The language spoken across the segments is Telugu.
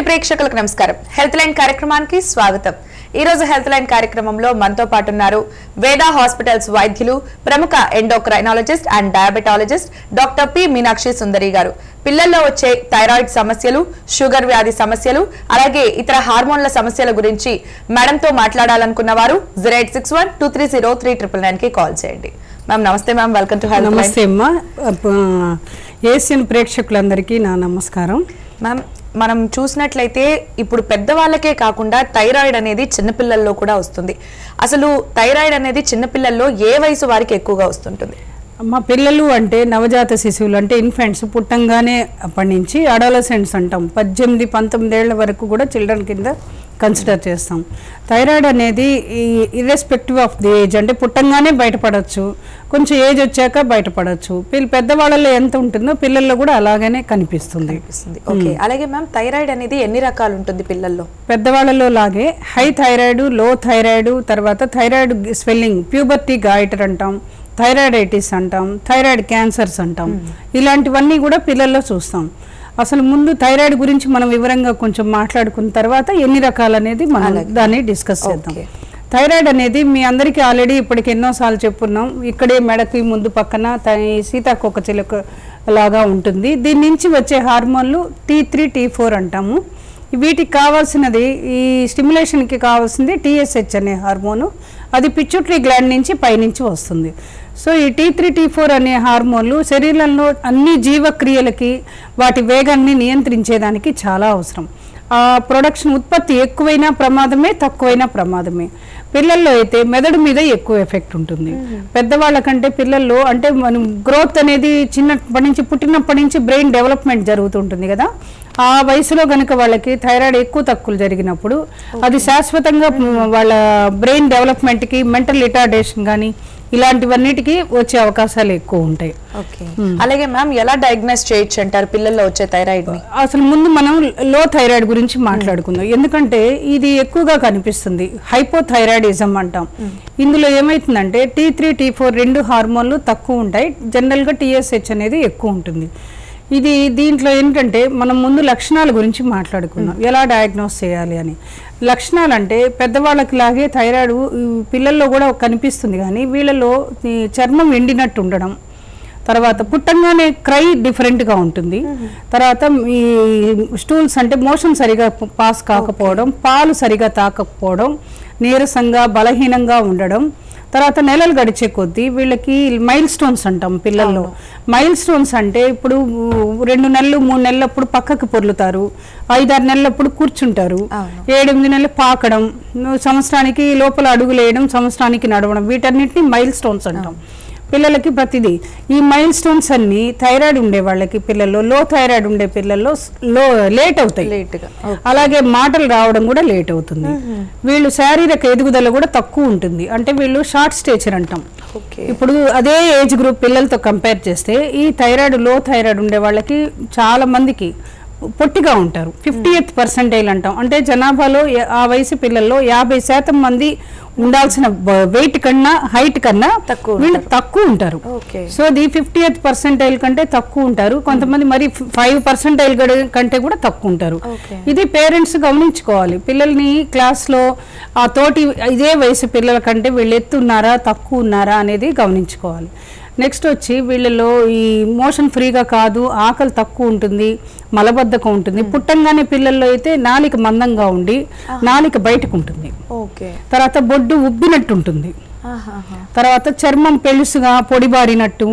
ప్రేక్షకులకు నమస్కారం హెల్త్ లైన్ కార్యక్రమానికి స్వాగతం ఈ రోజు హెల్త్ లైన్ కార్యక్రమంలో మనతో పాటు ఉన్నారు వేదా హాస్పిటల్స్ వైద్యులు ప్రముఖ endocrinologist and diabetologist doctor P Meenakshi Sundari garu పిల్లల్లో వచ్చే థైరాయిడ్ సమస్యలు షుగర్ వ్యాధి సమస్యలు అలాగే ఇతర హార్మోన్ల సమస్యల గురించి మేడంతో మాట్లాడాలనుకున్న వారు zero eight six one two three zero three triple nine కి కాల్ చేయండి మ్యామ్ నమస్తే ma'am welcome to health line నమస్తే అమ్మా ఏషియన్ ప్రేక్షకులందరికీ నా నమస్కారం మ్యామ్ మనం చూసినట్లయితే ఇప్పుడు పెద్దవాళ్ళకే కాకుండా థైరాయిడ్ అనేది చిన్నపిల్లల్లో కూడా వస్తుంది అసలు థైరాయిడ్ అనేది చిన్నపిల్లల్లో ఏ వయసు వారికి ఎక్కువగా వస్తుంటుంది మా పిల్లలు అంటే నవజాత శిశువులు అంటే ఇన్ఫెంట్స్ పుట్టంగానే అప్పటి నుంచి అడాలసెంట్స్ అంటాం పద్దెనిమిది పంతొమ్మిది ఏళ్ల వరకు కూడా చిల్డ్రన్ కింద కన్సిడర్ చేస్తాం థైరాయిడ్ అనేది ఇర్రెస్పెక్టివ్ ఆఫ్ ది ఏజ్ అంటే పుట్టంగానే బయటపడవచ్చు కొంచెం ఏజ్ వచ్చాక బయటపడవచ్చు పిల్ల పెద్దవాళ్ళలో ఎంత ఉంటుందో పిల్లల్లో కూడా అలాగనే కనిపిస్తుంది అనిపిస్తుంది ఓకే అలాగే మ్యామ్ థైరాయిడ్ అనేది ఎన్ని రకాలు ఉంటుంది పిల్లల్లో పెద్దవాళ్ళలో లాగే హై థైరాయిడ్ లో థైరాయిడ్ తర్వాత థైరాయిడ్ స్వెల్లింగ్ ప్యూబర్టీ గాయిటర్ అంటాం థైరాయిడైటిస్ అంటాం థైరాయిడ్ క్యాన్సర్స్ అంటాం ఇలాంటివన్నీ కూడా పిల్లల్లో చూస్తాం అసలు ముందు థైరాయిడ్ గురించి మనం వివరంగా కొంచెం మాట్లాడుకున్న తర్వాత ఎన్ని రకాలు అనేది మనం దాన్ని డిస్కస్ చేద్దాం Okay. థైరాయిడ్ అనేది మీ అందరికీ ఆల్రెడీ ఇప్పటికి ఎన్నోసార్లు చెప్పున్నాం ఇక్కడే మెడకి ముందు పక్కన త- ఈ సీతాకోక చిలుక లాగా ఉంటుంది దీని నుంచి వచ్చే హార్మోన్లు టీ త్రీ టీ ఫోర్ అంటాము వీటికి కావాల్సినది ఈ స్టిమ్యులేషన్కి కావాల్సింది టీఎస్హెచ్ అనే హార్మోను అది పిచ్చుట్రీ గ్లాండ్ నుంచి పైనుంచి వస్తుంది సో ఈ టీ త్రీ టీ ఫోర్ అనే హార్మోన్లు శరీరంలో అన్ని జీవక్రియలకి వాటి వేగాన్ని నియంత్రించేదానికి చాలా అవసరం ఆ ప్రొడక్షన్ ఉత్పత్తి ఎక్కువైనా ప్రమాదమే తక్కువైనా ప్రమాదమే పిల్లల్లో అయితే మెదడు మీద ఎక్కువ ఎఫెక్ట్ ఉంటుంది పెద్దవాళ్ళ కంటే పిల్లల్లో అంటే మనం గ్రోత్ అనేది చిన్నప్పటి నుంచి పుట్టినప్పటి నుంచి బ్రెయిన్ డెవలప్మెంట్ జరుగుతుంటుంది కదా ఆ వయసులో గనుక వాళ్ళకి థైరాయిడ్ ఎక్కువ తక్కువలు జరిగినప్పుడు అది శాశ్వతంగా మ్, వాళ్ళ బ్రెయిన్ డెవలప్మెంట్కి మెంటల్ రిటార్డేషన్ కానీ ఇలాంటివన్నిటికీ వచ్చే అవకాశాలు ఎక్కువ ఉంటాయి ఓకే అలాగే మ్యామ్ ఎలా డయాగ్నైజ్ చేయొచ్చు అంటారు పిల్లల్లో వచ్చే థైరాయిడ్ ని అసలు ముందు మనం లో థైరాయిడ్ గురించి మాట్లాడుకుందాం ఎందుకంటే ఇది ఎక్కువగా కనిపిస్తుంది హైపోథైరాయిడిజం అంటాం ఇందులో ఏమైతుందంటే టీ త్రీ టీ ఫోర్ రెండు హార్మోన్లు తక్కువ ఉంటాయి జనరల్గా టీఎస్హెచ్ అనేది ఎక్కువ ఉంటుంది ఇది దీంట్లో ఏంటంటే మనం ముందు లక్షణాల గురించి మాట్లాడుకుందాం ఎలా డయాగ్నోస్ చేయాలి అని లక్షణాలు అంటే పెద్దవాళ్ళకి లాగే థైరాయిడ్ ఈ పిల్లల్లో కూడా కనిపిస్తుంది కానీ వీళ్ళలో ఈ చర్మం ఎండినట్టు ఉండడం తర్వాత పుట్టంగానే క్రై డిఫరెంట్గా ఉంటుంది తర్వాత ఈ స్టూల్స్ అంటే మోషన్ సరిగా ప- పాస్ కాకపోవడం పాలు సరిగా తాకకపోవడం నీరసంగా బలహీనంగా ఉండడం తర్వాత నెలలు గడిచే కొద్దీ వీళ్ళకి మైల్ స్టోన్స్ అంటాం పిల్లల్లో మైల్ స్టోన్స్ అంటే ఇప్పుడు రెండు నెలలు మూడు నెలలప్పుడు పక్కకు పొర్లుతారు ఐదారు నెలలప్పుడు కూర్చుంటారు అవును. ఏడెనిమిది నెలలు పాకడం సంవత్సరానికి లోపల అడుగులేయడం సంవత్సరానికి నడవడం వీటన్నిటిని మైల్ స్టోన్స్ అంటాం పిల్లలకి ప్రతిదీ ఈ మైల్ స్టోన్స్ అన్ని థైరాయిడ్ ఉండే వాళ్ళకి పిల్లల్లో లో థైరాయిడ్ ఉండే పిల్లల్లో స్- లో లేట్ అవుతాయి లేట్ గా అలాగే మాటలు రావడం కూడా లేట్ అవుతుంది వీళ్ళు శారీరక ఎదుగుదల కూడా తక్కువ ఉంటుంది అంటే వీళ్ళు షార్ట్ స్టేచర్ అంటాం ఓకే ఇప్పుడు అదే ఏజ్ గ్రూప్ పిల్లలతో కంపేర్ చేస్తే ఈ థైరాయిడ్ లో థైరాయిడ్ ఉండే వాళ్ళకి చాలా మందికి పొట్టిగా ఉంటారు ఫిఫ్టీ ఎయిత్ పర్సెంటైల్ అంటాం అంటే జనాభాలో యా- ఆ వయసు పిల్లల్లో యాభై శాతం మంది ఉండాల్సిన వెయిట్ కన్నా హైట్ కన్నా తక్కువ వీళ్ళు తక్కువ ఉంటారు okay so the fifty eighth percentile కంటే తక్కువ ఉంటారు కొంతమంది మరి ఫైవ్ పర్సెంటైల్ కంటే కూడా తక్కువ ఉంటారు ఓకే ఇది పేరెంట్స్ గమనించుకోవాలి పిల్లల్ని క్లాస్లో ఆ తోటి ఇదే వయసు పిల్లల కంటే వీళ్ళు ఎత్తున్నారా తక్కువ ఉన్నారా అనేది గమనించుకోవాలి నెక్స్ట్ వచ్చి వీళ్ళలో ఈ మోషన్ ఫ్రీగా కాదు ఆకలి తక్కువ ఉంటుంది మలబద్ధకం ఉంటుంది పుట్టంగానే పిల్లల్లో అయితే నాలిక మందంగా ఉండి నాలిక బయటకు ఉంటుంది ఓకే తర్వాత బొడ్డు ఉబ్బినట్టు ఉంటుంది ఆహాహా. తర్వాత చర్మం పెలుసుగా పొడిబారినట్టు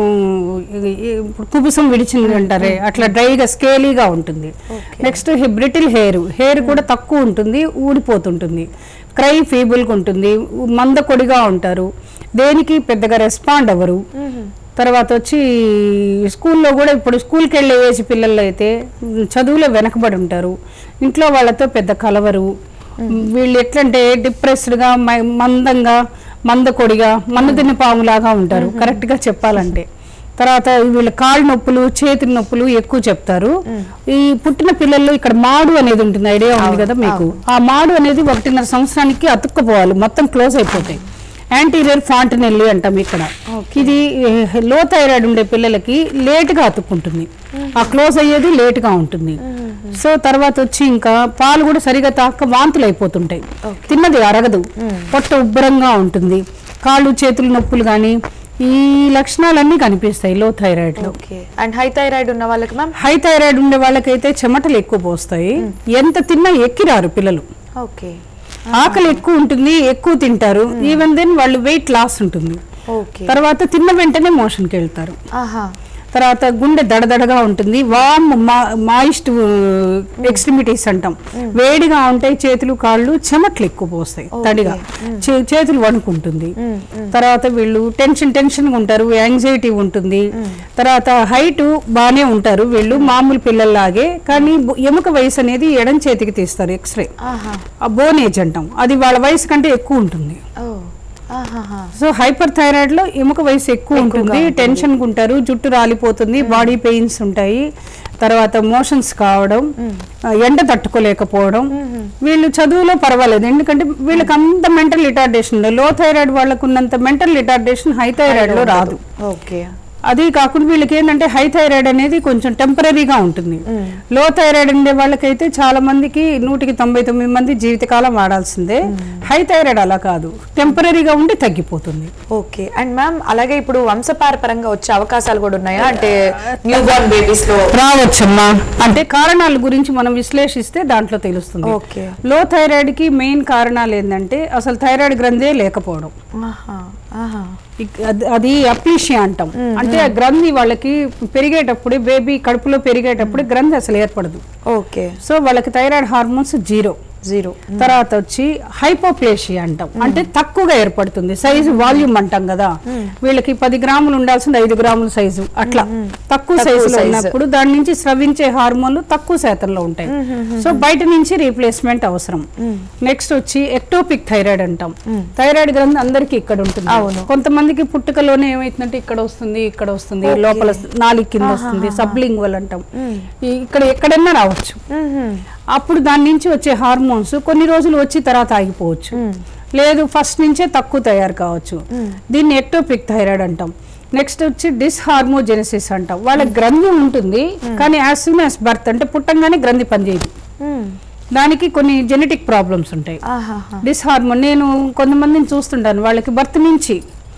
ఈ- ఈ- ఇప్పుడు కుబుసం విడిచింది అంటారే అట్లా డ్రైగా స్కేలీగా ఉంటుంది నెక్స్ట్ బ్రిటిల్ హెయిర్ హెయిర్ కూడా తక్కువ ఉంటుంది ఊడిపోతుంటుంది క్రై ఫీబుల్గా ఉంటుంది మందకొడిగా ఉంటారు దేనికి పెద్దగా రెస్పాండ్ అవ్వరు తర్వాత వచ్చి స్కూల్లో కూడా ఇప్పుడు స్కూల్కి వెళ్ళే ఏజ్ పిల్లలు అయితే చదువులో వెనకబడి ఉంటారు ఇంట్లో వాళ్ళతో పెద్ద కలవరు వీళ్ళు ఎట్లంటే డిప్రెస్డ్గా మందంగా మందకొడిగా మన్నదిన్న పాములాగా ఉంటారు కరెక్ట్గా చెప్పాలంటే తర్వాత వీళ్ళ కాళ్ళు నొప్పులు చేతి నొప్పులు ఎక్కువ చెప్తారు ఈ పుట్టిన పిల్లల్లో ఇక్కడ మాడు అనేది ఉంటుంది ఐడియా ఉంది కదా మీకు ఆ మాడు అనేది ఒకటిన్నర సంవత్సరానికి అతుక్కుపోవాలి మొత్తం క్లోజ్ అయిపోతాయి యాంటీరియర్ ఫాంటనెల్లి అంటాం ఇక్కడ ఇది లో థైరాయిడ్ ఉండే పిల్లలకి లేట్గా అతుక్కుంటుంది ఆ క్లోజ్ అయ్యేది లేట్గా ఉంటుంది సో తర్వాత వచ్చి ఇంకా పాలు కూడా సరిగా తాక వాంతులు అయిపోతుంటాయి తిన్నది అరగదు పొట్ట ఉబ్బరంగా ఉంటుంది కాళ్ళు చేతులు నొప్పులు కానీ ఈ లక్షణాలన్నీ కనిపిస్తాయి లో థైరాయిడ్లో ఓకే అండ్ హై థైరాయిడ్ ఉన్న వాళ్ళకి మ్యామ్ హై థైరాయిడ్ ఉండే వాళ్ళకైతే చెమటలు ఎక్కువ పోస్తాయి ఎంత తిన్నా ఎక్కిరారు పిల్లలు ఓకే ఆకలి ఎక్కువ ఉంటుంది ఎక్కువ తింటారు ఈవెన్ దెన్ వాళ్ళు వెయిట్ లాస్ ఉంటుంది ఓకే తర్వాత తిన్న వెంటనే మోషన్కి వెళ్తారు ఆహా తర్వాత గుండె దడదడగా ఉంటుంది వామ్ మాయిస్ట్ ఎక్స్ట్రిమిటీస్ అంటాం వేడిగా ఉంటాయి చేతులు కాళ్ళు చెమట్లు ఎక్కువ పోస్తాయి తడిగా చే- చేతులు వణుకుంటుంది తర్వాత వీళ్ళు టెన్షన్ టెన్షన్ ఉంటారు యాంగ్జైటీ ఉంటుంది తర్వాత హైట్ బాగానే ఉంటారు వీళ్ళు మామూలు పిల్లల్లాగే కానీ బు- ఎముక వయసు అనేది ఎడం చేతికి తీస్తారు ఎక్స్రే ఆహా ఆ బోన్ ఏజ్ అంటాం అది వాళ్ళ వయసు కంటే ఎక్కువ ఉంటుంది ఓ ఆహాహా సో హైపర్ థైరాయిడ్ లో ఎముక వయసు ఎక్కువ ఉంటుంది టెన్షన్ ఉంటారు జుట్టు రాలిపోతుంది బాడీ పెయిన్స్ ఉంటాయి తర్వాత మోషన్స్ కావడం ఆ, ఎండ తట్టుకోలేకపోవడం వీళ్ళు చదువులో పర్వాలేదు ఎందుకంటే వీళ్ళకి అంత మెంటల్ రిటార్డేషన్ లో థైరాయిడ్ వాళ్ళకు ఉన్నంత మెంటల్ రిటార్డేషన్ హై థైరాయిడ్ లో రాదు ఓకే అది కాకుండా వీళ్ళకి ఏంటంటే హై థైరాయిడ్ అనేది కొంచెం టెంపరీగా ఉంటుంది లో థైరాయిడ్ ఉండే వాళ్ళకైతే చాలా మందికి నూటికి తొంభై తొమ్మిది మంది జీవితకాలం వాడాల్సిందే హై థైరాయిడ్ అలా కాదు టెంపరీగా ఉండి తగ్గిపోతుంది ఓకే అండ్ మ్యామ్ అలాగే ఇప్పుడు వంశపారపరంగా వచ్చే అవకాశాలు కూడా ఉన్నాయా అంటే న్యూ బోర్న్ బేబీస్ లో రావచ్చమ్మా అంటే కారణాల గురించి మనం విశ్లేషిస్తే దాంట్లో తెలుస్తుంది ఓకే లో థైరాయిడ్ కి మెయిన్ కారణాలు ఏంటంటే అసలు థైరాయిడ్ గ్రంథే లేకపోవడం ఆహా ఆహా ఇక్- అది- అది అప్లీషియా అంటాం అంటే ఆ గ్రంథి వాళ్ళకి పెరిగేటప్పుడు బేబీ కడుపులో పెరిగేటప్పుడు గ్రంథి అసలు ఏర్పడదు ఓకే సో వాళ్ళకి థైరాయిడ్ హార్మోన్స్ జీరో జీరో తర్వాత వచ్చి హైపోప్లేషియా అంటాం అంటే తక్కువగా ఏర్పడుతుంది సైజు వాల్యూమ్ అంటాం కదా వీళ్ళకి పది గ్రాములు ఉండాల్సింది ఐదు గ్రాముల సైజు అట్లా తక్కువ సైజులో size. ఉన్నప్పుడు దాని నుంచి స్రవించే హార్మోన్లు తక్కువ శాతంలో ఉంటాయి సో బయట నుంచి రీప్లేస్మెంట్ అవసరం నెక్స్ట్ వచ్చి ఎక్టోపిక్ థైరాయిడ్ అంటాం థైరాయిడ్ గ్రంథి అందరికి ఇక్కడ ఉంటుంది అవును. కొంతమందికి పుట్టుకలోనే ఏమైతుందంటే ఇక్కడ వస్తుంది ఇక్కడ వస్తుంది లోపల నాలుగు కింద వస్తుంది సబ్లింగ్వల్ అంటాం ఈ- ఇక్కడ ఎక్కడైనా రావచ్చు అప్పుడు దాని నుంచి వచ్చే హార్మోన్స్ కొన్ని రోజులు వచ్చి తర్వాత ఆగిపోవచ్చు లేదు ఫస్ట్ నుంచే తక్కువ తయారు కావచ్చు దీన్ని ఎక్టోపిక్ థైరాయిడ్ అంటాం నెక్స్ట్ వచ్చి డిస్హార్మోజెనసిస్ అంటాం వాళ్ళ గ్రంథి ఉంటుంది కానీ యాజ్ సూన్ యాజ్ బర్త్ అంటే పుట్టంగానే గ్రంథి పనిచేయదు దానికి కొన్ని జెనెటిక్ ప్రాబ్లమ్స్ ఉంటాయి ఆహాహా డిస్హార్మోన్ నేను కొంతమందిని చూస్తుంటాను వాళ్ళకి బర్త్ నుంచి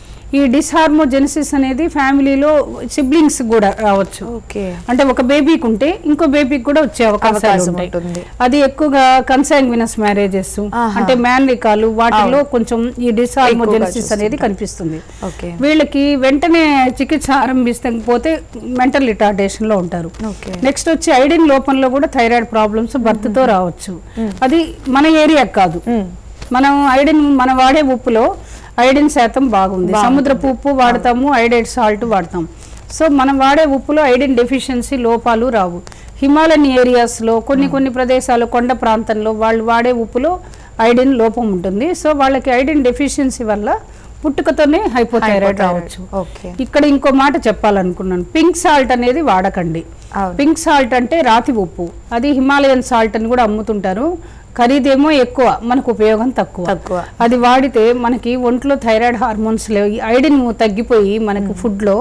ఈ డిస్హార్మోజెనసిస్ అనేది ఫ్యామిలీలో సిబ్లింగ్స్ కూడా రావచ్చు ఓకే అంటే ఒక బేబీకి ఉంటే ఇంకో బేబీకి కూడా వచ్చే అవకాశాలు అవకాశం ఉంటాయి ఉంటుంది. అది ఎక్కువగా కన్సాంగ్వినస్ మ్యారేజెస్ ఆహా. అంటే మ్యాన్రికాలు వాటిలో కొంచెం ఈ డిస్హార్మోజెనసిస్ ఎక్కువగా అనేది కనిపిస్తుంది ఓకే వీళ్ళకి వెంటనే చికిత్స ఆరంభిస్తకపోతే మెంటల్ రిటార్డేషన్ లో ఉంటారు ఓకే నెక్స్ట్ వచ్చి ఐడిన్ లోపంలో కూడా థైరాయిడ్ ప్రాబ్లమ్స్ బర్త్ తో రావచ్చు అది మన ఏరియా కాదు మనం ఐడిన్ మన వాడే ఉప్పులో ఐడిన్ శాతం బాగుంది సముద్రపు ఉప్పు వాడతాము ఐడైడ్ సాల్ట్ వాడతాం సో మనం వాడే ఉప్పులో ఐడిన్ డెఫిషియన్సీ లోపాలు రావు హిమాలయన్ ఏరియాస్లో కొన్ని కొన్ని ప్రదేశాలు కొండ ప్రాంతంలో వాళ్ళు వాడే ఉప్పులో ఐడిన్ లోపం ఉంటుంది సో వాళ్ళకి ఐడిన్ డెఫిషియన్సీ వల్ల పుట్టుకతోనే హైపోథైరాయిడ్ రావచ్చు ఓకే ఇక్కడ ఇంకో మాట చెప్పాలనుకున్నాను పింక్ సాల్ట్ అనేది వాడకండి అవును. పింక్ సాల్ట్ అంటే రాతి ఉప్పు అది హిమాలయన్ సాల్ట్ అని కూడా అమ్ముతుంటారు ఖరీదేమో ఎక్కువ మనకు ఉపయోగం తక్కువ తక్కువ. అది వాడితే మనకి ఒంట్లో థైరాయిడ్ హార్మోన్స్ లేవు ఈ ఐడిన్ తగ్గిపోయి మనకు ఫుడ్లో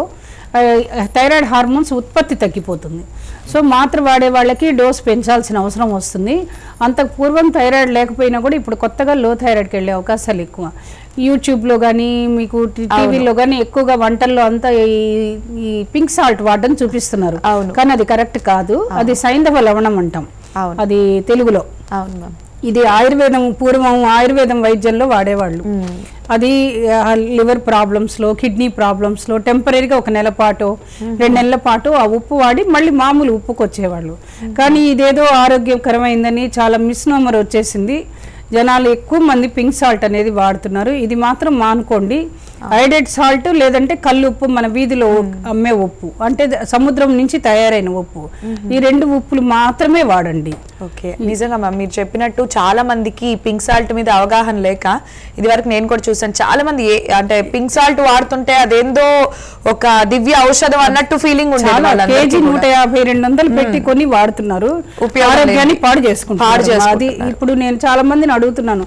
థైరాయిడ్ హార్మోన్స్ ఉత్పత్తి తగ్గిపోతుంది సో మాత్ర వాడే వాళ్ళకి డోస్ పెంచాల్సిన అవసరం వస్తుంది అంతకు పూర్వం థైరాయిడ్ లేకపోయినా కూడా ఇప్పుడు కొత్తగా లో థైరాయిడ్కి వెళ్ళే అవకాశాలు ఎక్కువ యూట్యూబ్లో కానీ మీకు టీవీలో కానీ ఎక్కువగా వంటల్లో అంతా ఈ ఈ పింక్ సాల్ట్ వాడడం చూపిస్తున్నారు అవును. కానీ అది కరెక్ట్ కాదు అది సైంధవ లవణం అంటాం అవును అది తెలుగులో అవును మ్యామ్ ఇది ఆయుర్వేదం పూర్వం ఆయుర్వేదం వైద్యంలో వాడేవాళ్ళు అది లివర్ ప్రాబ్లమ్స్లో కిడ్నీ ప్రాబ్లమ్స్లో టెంపరీగా ఒక నెల పాటు రెండు నెలల పాటు ఆ ఉప్పు వాడి మళ్ళీ మామూలు ఉప్పుకు వచ్చేవాళ్ళు కానీ ఇదేదో ఆరోగ్యకరమైందని చాలా మిస్నోమర్ వచ్చేసింది జనాలు ఎక్కువ మంది పింక్ సాల్ట్ అనేది వాడుతున్నారు ఇది మాత్రం మానుకోండి ఐడెడ్ సాల్ట్ లేదంటే కల్లు ఉప్పు మన వీధిలో అమ్మే ఉప్పు అంటే ద- సముద్రం నుంచి తయారైన ఉప్పు ఈ రెండు ఉప్పులు మాత్రమే వాడండి ఓకే నిజంగా మ్యామ్ మీరు చెప్పినట్టు చాలా మందికి ఈ పింక్ సాల్ట్ మీద అవగాహన లేక ఇది వరకు నేను కూడా చూసాను చాలా మంది ఏ- అంటే పింక్ సాల్ట్ వాడుతుంటే అదేందో ఒక దివ్య ఔషధం అన్నట్టు ఫీలింగ్ ఉండేది చాలా వాళ్ళందరికీ కేజీ కూడా. నూట యాభై రెండు వందలు పెట్టి కొని వాడుతున్నారు ఉపయోగం ఆరోగ్యాన్ని లేని. పాడు పాడు చేసుకుంటున్నారు అది చేసుకుంటున్నారు. ఇప్పుడు నేను చాలా మందిని అడుగుతున్నాను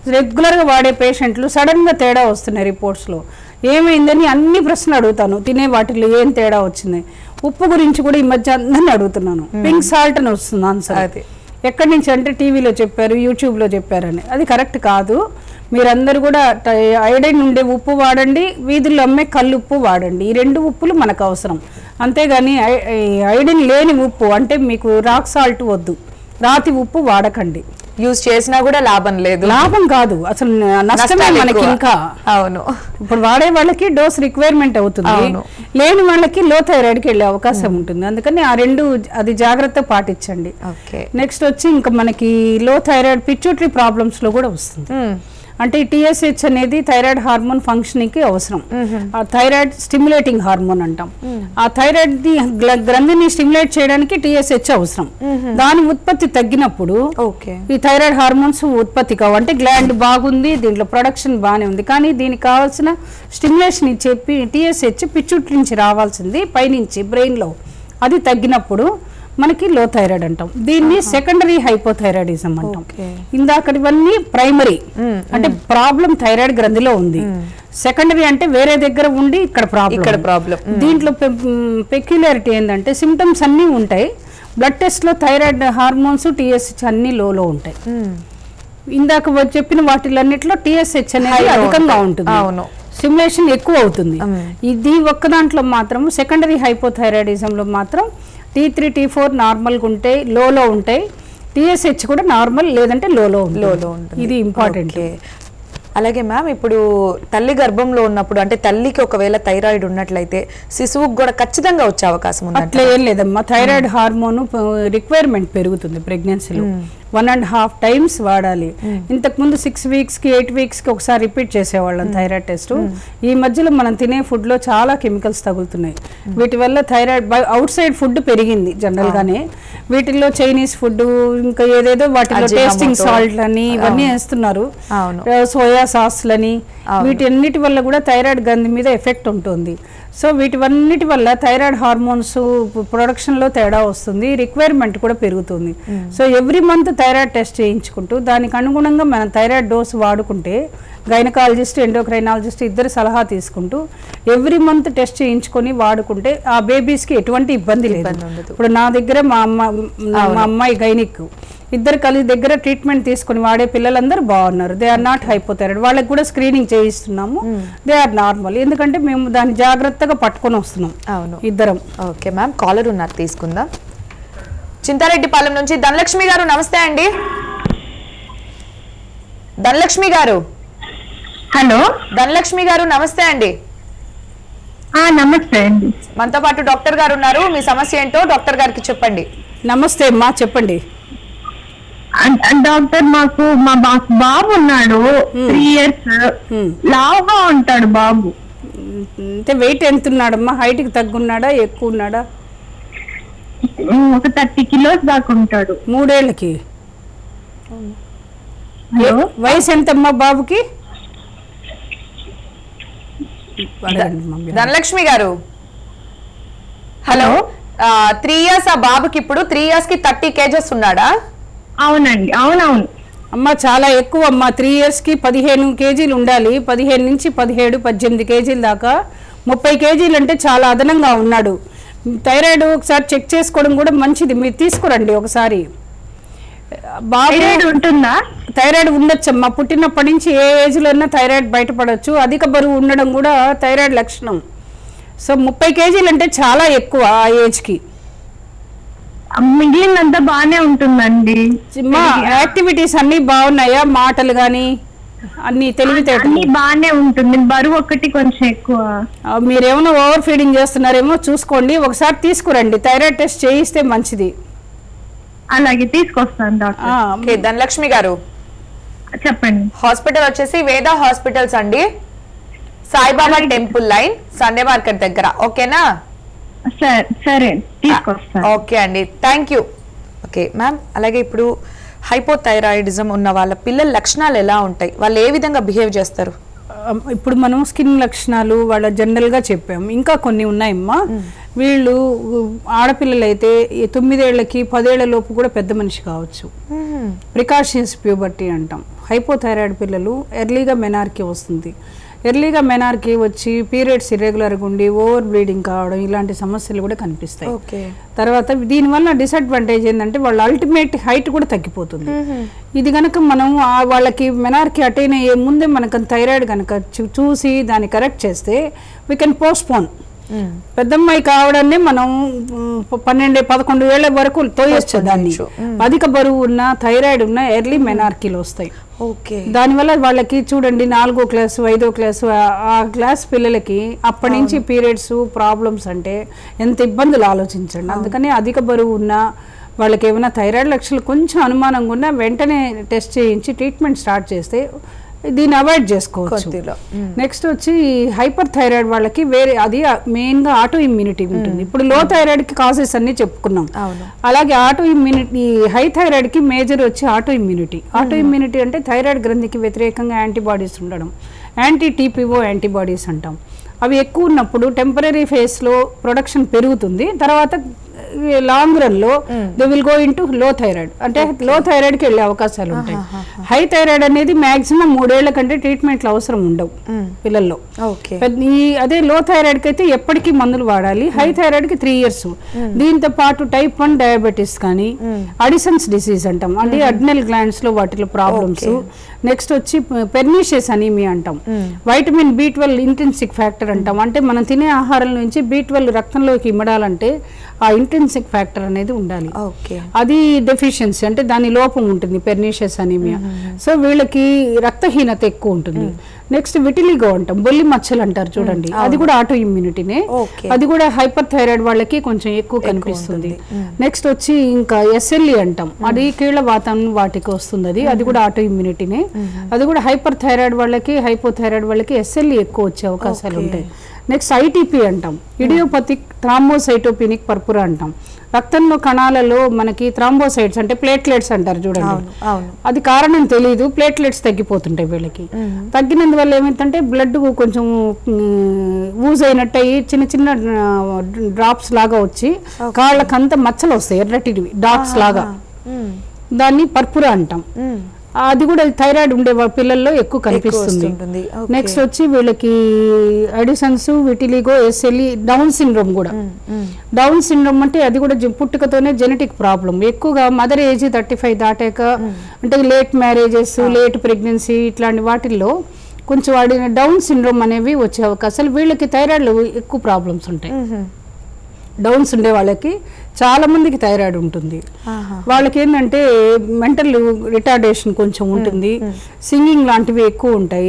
రెగ్యులర్గా వాడే పేషెంట్లు సడన్గా తేడా వస్తున్నాయి రిపోర్ట్స్లో ఏమైందని అన్ని ప్రశ్నలు అడుగుతాను తినే వాటిలో ఏం తేడా వచ్చింది ఉప్పు గురించి కూడా ఈ మధ్య అందరిని అడుగుతున్నాను పింక్ సాల్ట్ అని వస్తుంది ఆన్సర్ అది. ఎక్కడి నుంచి అంటే టీవీలో చెప్పారు యూట్యూబ్లో చెప్పారని అది కరెక్ట్ కాదు మీరందరూ కూడా ఐడైన్ ఉండే ఉప్పు వాడండి వీధుల్లో అమ్మే కల్లు ఉప్పు వాడండి ఈ రెండు ఉప్పులు మనకు అవసరం అంతేగాని ఐ- ఈ ఐడిన్ లేని ఉప్పు అంటే మీకు రాక్ సాల్ట్ వద్దు రాతి ఉప్పు వాడకండి యూజ్ చేసినా కూడా లాభం లేదు లాభం కాదు అసలు నష్టమే నష్టాలు మనకి ఎక్కువ. ఇంకా అవును ఇప్పుడు వాడే వాళ్ళకి డోస్ రిక్వైర్మెంట్ అవుతుంది అవును. లేని వాళ్ళకి లో థైరాయిడ్కి వెళ్ళే అవకాశం ఉంటుంది అందుకని ఆ రెండు అది జాగ్రత్త పాటించండి ఓకే నెక్స్ట్ వచ్చి ఇంకా మనకి లో థైరాయిడ్ పిచ్యూటరీ ప్రాబ్లమ్స్ లో కూడా వస్తుంది అంటే టీఎస్హెచ్ అనేది థైరాయిడ్ హార్మోన్ ఫంక్షనింగ్ కి అవసరం ఆ థైరాయిడ్ స్టిమ్యులేటింగ్ హార్మోన్ అంటాం ఆ థైరాయిడ్ ది గ్ల- గ్రంథిని స్టిమ్యులేట్ చేయడానికి టీఎస్హెచ్ అవసరం దాని ఉత్పత్తి తగ్గినప్పుడు ఓకే ఈ థైరాయిడ్ హార్మోన్స్ ఉత్పత్తి కావు అంటే గ్లాండ్ బాగుంది దీంట్లో ప్రొడక్షన్ బాగానే ఉంది కానీ దీనికి కావాల్సిన స్టిమ్యులేషన్ ఇచ్చే టీఎస్హెచ్ పిచ్చుట్ల నుంచి రావాల్సింది పైనుంచి బ్రెయిన్లో అది తగ్గినప్పుడు మనకి లో థైరాయిడ్ అంటాం దీన్ని సెకండరీ హైపోథైరాయిడిజం అంటాం Okay. ఇందాకటివన్నీ ప్రైమరీ అంటే ప్రాబ్లం థైరాయిడ్ గ్రంథిలో ఉంది సెకండరీ అంటే వేరే దగ్గర ఉండి ఇక్కడ ప్రాబ్లం ఇక్కడ problem. దీంట్లో పెక్యులారిటీ ఏంటంటే సిమ్టమ్స్ అన్నీ ఉంటాయి బ్లడ్ టెస్ట్లో థైరాయిడ్ హార్మోన్స్ టీఎస్హెచ్ అన్ని లోలో ఉంటాయి ఇందాక వ- చెప్పిన వాటిలన్నిట్లో టీఎస్హెచ్ అనేది High లో అధికంగా ఉంటాయి. ఉంటుంది అవును. సిమ్యులేషన్ ఎక్కువ అవుతుంది ఇది ఒక్క దాంట్లో మాత్రం సెకండరీ హైపోథైరాయిడిజంలో మాత్రం టీ త్రీ టీ ఫోర్ నార్మల్గా ఉంటాయి లోలో ఉంటాయి టీఎస్హెచ్ కూడా నార్మల్ లేదంటే లోలో లోలో ఉంటుంది ఇది ఇంపార్టెంట్ ఓకే. అలాగే మ్యామ్ ఇప్పుడు తల్లి గర్భంలో ఉన్నప్పుడు అంటే తల్లికి ఒకవేళ థైరాయిడ్ ఉన్నట్లయితే శిశువుకు కూడా ఖచ్చితంగా వచ్చే అవకాశం ఉంది అట్లా ఏం లేదమ్మా థైరాయిడ్ హార్మోన్ రిక్వైర్మెంట్ పెరుగుతుంది ప్రెగ్నెన్సీలో వన్ అండ్ హాఫ్ టైమ్స్ వాడాలి ఇంతకు ముందు సిక్స్ వీక్స్ కి ఎయిట్ వీక్స్ కి ఒకసారి రిపీట్ చేసేవాళ్ళం థైరాయిడ్ టెస్ట్ ఈ మధ్యలో మనం తినే ఫుడ్ లో చాలా కెమికల్స్ తగులుతున్నాయి వీటి వల్ల థైరాయిడ్ అవుట్ సైడ్ ఫుడ్ పెరిగింది జనరల్ గానే వీటిల్లో చైనీస్ ఫుడ్ ఇంకా ఏదేదో వాటిలో Ajinomoto. టేస్టింగ్ సాల్ట్ అని ఇవన్నీ వేస్తున్నారు అవును. సోయా సాస్లని వీటన్నిటి వల్ల కూడా థైరాయిడ్ గ్రంథి మీద ఎఫెక్ట్ ఉంటుంది సో వీటివన్నిటి వల్ల థైరాయిడ్ హార్మోన్స్ ప్రొడక్షన్లో తేడా వస్తుంది రిక్వైర్మెంట్ కూడా పెరుగుతుంది so every month thyroid test చేయించుకుంటూ దానికి అనుగుణంగా మనం థైరాయిడ్ డోస్ వాడుకుంటే గైనకాలజిస్ట్ ఎండోక్రైనాలజిస్ట్ ఇద్దరు సలహా తీసుకుంటూ ఎవ్రీ మంత్ టెస్ట్ చేయించుకొని వాడుకుంటే ఆ బేబీస్కి ఎటువంటి ఇబ్బంది లేదు ఇబ్బంది ఉండదు. ఇప్పుడు నా దగ్గర మా అమ్మ నా- మా అమ్మాయి గైనిక్ ఇద్దరు కలిసి దగ్గర ట్రీట్మెంట్ తీసుకొని వాడే పిల్లలందరూ బాగున్నారు దే ఆర్ నాట్ హైపోథైరాయిడ్ వాళ్ళకి కూడా స్క్రీనింగ్ చేయిస్తున్నాము దే ఆర్ నార్మల్ ఎందుకంటే మేము దాన్ని జాగ్రత్తగా పట్టుకొని వస్తున్నాం అవును ఇద్దరం ఓకే మ్యామ్ కాలర్ ఉన్నారు తీసుకుందాం చింతారెడ్డిపాలెం నుంచి ధనలక్ష్మి గారు నమస్తే అండి ధనలక్ష్మి గారు హలో ధనలక్ష్మి గారు నమస్తే అండి ఆ నమస్తే అండి మనతో పాటు డాక్టర్ గారు ఉన్నారు మీ సమస్య ఏంటో డాక్టర్ గారికి చెప్పండి నమస్తే అమ్మా చెప్పండి అన్- అన్ డాక్టర్ మాకు మా బా- బాబు ఉన్నాడు త్రీ ఇయర్స్ Hmm. లావుగా ఉంటాడు బాబు అంటే వెయిట్ ఎంత ఉన్నాడమ్మా హైట్కి తగ్గున్నాడా ఎక్కువ ఉన్నాడా ఉమ్, ఒక థర్టీ కిలోస్ దాకా ఉంటాడు మూడేళ్ళకి హలో వయసు ఎంతమ్మా బాబుకి అడగండి మమ్మీ. ధనలక్ష్మి గారు హలో త్రీ ఇయర్స్ ఆ బాబుకి ఇప్పుడు త్రీ ఇయర్స్ కి థర్టీ కేజెస్ ఉన్నాడా అవునండి అవునవును అమ్మ చాలా ఎక్కువ అమ్మ త్రీ ఇయర్స్కి పదిహేను కేజీలు ఉండాలి పదిహేను నుంచి పదిహేడు పద్దెనిమిది కేజీల దాకా ముప్పై కేజీలు అంటే చాలా అదనంగా ఉన్నాడు థైరాయిడ్ ఒకసారి చెక్ చేసుకోవడం కూడా మంచిది మీరు తీసుకురండి ఒకసారి బాబు థైరాయిడ్ ఉంటుందా థైరాయిడ్ ఉండొచ్చమ్మా పుట్టినప్పటి నుంచి ఏ ఏజ్లో అయినా థైరాయిడ్ బయటపడవచ్చు అధిక బరువు ఉండడం కూడా థైరాయిడ్ లక్షణం సో ముప్పై కేజీలు అంటే చాలా ఎక్కువ ఆ ఏజ్కి మిగిలినంతా బానే ఉంటుందండి మా యాక్టివిటీస్ అన్నీ బాగున్నాయా మాటలు కానీ అన్ని తెలివితేటలు అన్ని బానే ఉంటుంది బరువు ఒకటి కొంచెం ఎక్కువ ఆ, మీరేమైనా ఓవర్ ఫీడింగ్ చేస్తున్నారేమో చూసుకోండి ఒకసారి తీసుకురండి థైరాయిడ్ టెస్ట్ చేయిస్తే మంచిది అలాగే తీసుకొస్తాను డాక్టర్ ఆ, ఓకే ధనలక్ష్మి గారు చెప్పండి హాస్పిటల్ వచ్చేసి వేద హాస్పిటల్స్ అండి Saibaba temple line Sunday market దగ్గర ఓకేనా సరే సరే తీసుకొస్తాను ఓకే అండి థ్యాంక్ యూ ఓకే మ్యామ్ అలాగే ఇప్పుడు హైపోథైరాయిడిజం ఉన్న వాళ్ళ పిల్లల లక్షణాలు ఎలా ఉంటాయి వాళ్ళు ఏ విధంగా బిహేవ్ చేస్తారు ఆ, ఇప్పుడు మనం స్కిన్ లక్షణాలు వాళ్ళ జనరల్గా చెప్పాం ఇంకా కొన్ని ఉన్నాయమ్మా వీళ్ళు ఆడపిల్లలు అయితే ఈ తొమ్మిదేళ్లకి పదేళ్ల లోపు కూడా పెద్ద మనిషి కావచ్చు ప్రికాషన్స్ ప్యూబర్టీ అంటాం హైపోథైరాయిడ్ పిల్లలు ఎర్లీగా మెనార్కి వస్తుంది ఎర్లీగా మెనార్కి వచ్చి పీరియడ్స్ ఇర్రెగ్యులర్గా ఉండి ఓవర్ బ్లీడింగ్ కావడం ఇలాంటి సమస్యలు కూడా కనిపిస్తాయి ఓకే తర్వాత దీనివల్ల డిసడ్వాంటేజ్ ఏంటంటే వాళ్ళ అల్టిమేట్ హైట్ కూడా తగ్గిపోతుంది ఇది కనుక మనం ఆ వాళ్ళకి మెనార్కి అటైన్ అయ్యే ముందే మనకు థైరాయిడ్ కనుక చూ- చూసి దాన్ని కరెక్ట్ చేస్తే వీ కెన్ పోస్ట్పోన్ పెద్దమ్మాయి కావడాన్ని మనం మ్, ప- పన్నెండు పదకొండు ఏళ్ల వరకు తోయొచ్చు దాన్ని అధిక బరువు ఉన్న థైరాయిడ్ ఉన్న ఎర్లీ మెనార్కీలు వస్తాయి ఓకే దానివల్ల వాళ్ళకి చూడండి నాలుగో క్లాసు ఐదో క్లాసు ఆ- ఆ క్లాస్ పిల్లలకి అప్పటి నుంచి పీరియడ్స్ ప్రాబ్లమ్స్ అంటే ఎంత ఇబ్బందులు ఆలోచించండి అందుకని అధిక బరువు ఉన్న వాళ్ళకి ఏమైనా థైరాయిడ్ లక్షలు కొంచెం అనుమానంగా ఉన్నా వెంటనే టెస్ట్ చేయించి ట్రీట్మెంట్ స్టార్ట్ చేస్తే దీన్ని అవాయిడ్ చేసుకోవచ్చు కొద్దిలో. నెక్స్ట్ వచ్చి హైపర్ థైరాయిడ్ వాళ్ళకి వేరే అది మెయిన్ గా ఆటో ఇమ్యూనిటీ ఉంటుంది ఇప్పుడు లో థైరాయిడ్ కి కాసెస్ అన్ని చెప్పుకున్నాం అవును. అలాగే ఆటో ఇమ్యూనిటీ హై థైరాయిడ్ కి మేజర్ వచ్చి ఆటో ఇమ్యూనిటీ ఆటో ఇమ్యూనిటీ అంటే థైరాయిడ్ గ్రంథికి వ్యతిరేకంగా యాంటీబాడీస్ ఉండడం యాంటీ టీపీఓ యాంటీబాడీస్ అంటాం అవి ఎక్కువ ఉన్నప్పుడు టెంపరీ ఫేస్లో ప్రొడక్షన్ పెరుగుతుంది తర్వాత లాంగ్ రన్ లో they will go in low thyroid అంటే లో థైరాయిడ్ కి వెళ్ళే అవకాశాలు ఉంటాయి హై థైరాయిడ్ అనేది మాక్సిమం మూడేళ్ల కంటే ట్రీట్మెంట్లు అవసరం ఉండవు పిల్లల్లో ఓకే పెద్ద- ఈ అదే లో థైరాయిడ్ కి అయితే ఎప్పటికీ మందులు వాడాలి హై థైరాయిడ్ కి త్రీ ఇయర్స్ దీంతో పాటు టైప్ వన్ డయాబెటీస్ కానీ అడిసన్స్ డిసీజ్ అంటాం అంటే అడ్నల్ గ్లాండ్స్ లో వాటిలో ప్రాబ్లమ్స్ నెక్స్ట్ వచ్చి పెర్నీషియస్ అనీమియా అంటాం vitamin B twelve intrinsic factor అంటాం అంటే మనం తినే ఆహారం నుంచి బి ట్వెల్వ్ రక్తంలోకి ఇమ్మడాలంటే ఆ ఇంటెన్సిక్ ఫ్యాక్టర్ అనేది ఉండాలి ఓకే అది డెఫిషియన్సీ అంటే దాని లోపం ఉంటుంది పెర్నీషియస్ అనీమియా సో వీళ్ళకి రక్తహీనత ఎక్కువ ఉంటుంది నెక్స్ట్ విటిలిగో అంటాం బొల్లి మచ్చలు అంటారు చూడండి అది కూడా ఆటో ఇమ్యూనిటీనే Okay. అది కూడా హైపర్ థైరాయిడ్ వాళ్ళకి కొంచెం ఎక్కువ కనిపిస్తుంది నెక్స్ట్ వచ్చి ఇంకా ఎస్ఎల్ఈ అంటాం అది కీళ్ళ వాతం వాటికి వస్తుంది అది అది కూడా ఆటో ఇమ్యూనిటీనే అది కూడా హైపర్ థైరాయిడ్ వాళ్ళకి హైపోథైరాయిడ్ వాళ్ళకి ఎస్ఎల్ఈ ఎక్కువ వచ్చే అవకాశాలు ఉంటాయి నెక్స్ట్ ఐటీపీ అంటాం ఇడియోపతిక్ థ్రాంబోసైటోపినిక్ పర్పురా అంటాం రక్తంలో కణాలలో మనకి థ్రాంబోసైట్స్ అంటే ప్లేట్లెట్స్ అంటారు చూడండి అవును అవును అది కారణం తెలియదు ప్లేట్లెట్స్ తగ్గిపోతుంటాయి వీళ్ళకి తగ్గినందువల్ల ఏమైందంటే బ్లడ్ కొంచెం ఊజ్ అయినట్టు అయ్యి చిన్న చిన్న డ్రాప్స్ లాగా వచ్చి కాళ్ళకంతా మచ్చలు వస్తాయి ఎర్రటివి డాట్స్ లాగా మ్మ్. దాన్ని పర్పురా అంటాం మ్మ్. అది కూడా థైరాయిడ్ ఉండే వా- పిల్లల్లో ఎక్కువ కనిపిస్తుంది వస్తుంటుంది. Okay. నెక్స్ట్ వచ్చి వీళ్ళకి Addison's vitiligo SLE Down syndrome కూడా డౌన్ సిండ్రోమ్ అంటే అది కూడా జ- పుట్టుకతోనే జెనెటిక్ ప్రాబ్లం ఎక్కువగా మదర్ ఏజ్ థర్టీ ఫైవ్ దాటాక అంటే లేట్ మ్యారేజెస్ లేట్ ప్రెగ్నెన్సీ ఇట్లాంటి వాటిల్లో కొంచెం వాడిన డౌన్ సిండ్రోమ్ అనేవి వచ్చే అవకాశాలు వీళ్ళకి థైరాయిడ్లో ఎక్కువ ప్రాబ్లమ్స్ ఉంటాయి మ్మ్. డౌన్స్ ఉండే వాళ్ళకి చాలా మందికి థైరాయిడ్ ఉంటుంది ఆహా. వాళ్ళకి ఏంటంటే మెంటల్ రిటార్డేషన్ కొంచెం ఉంటుంది సింగింగ్ లాంటివి ఎక్కువ ఉంటాయి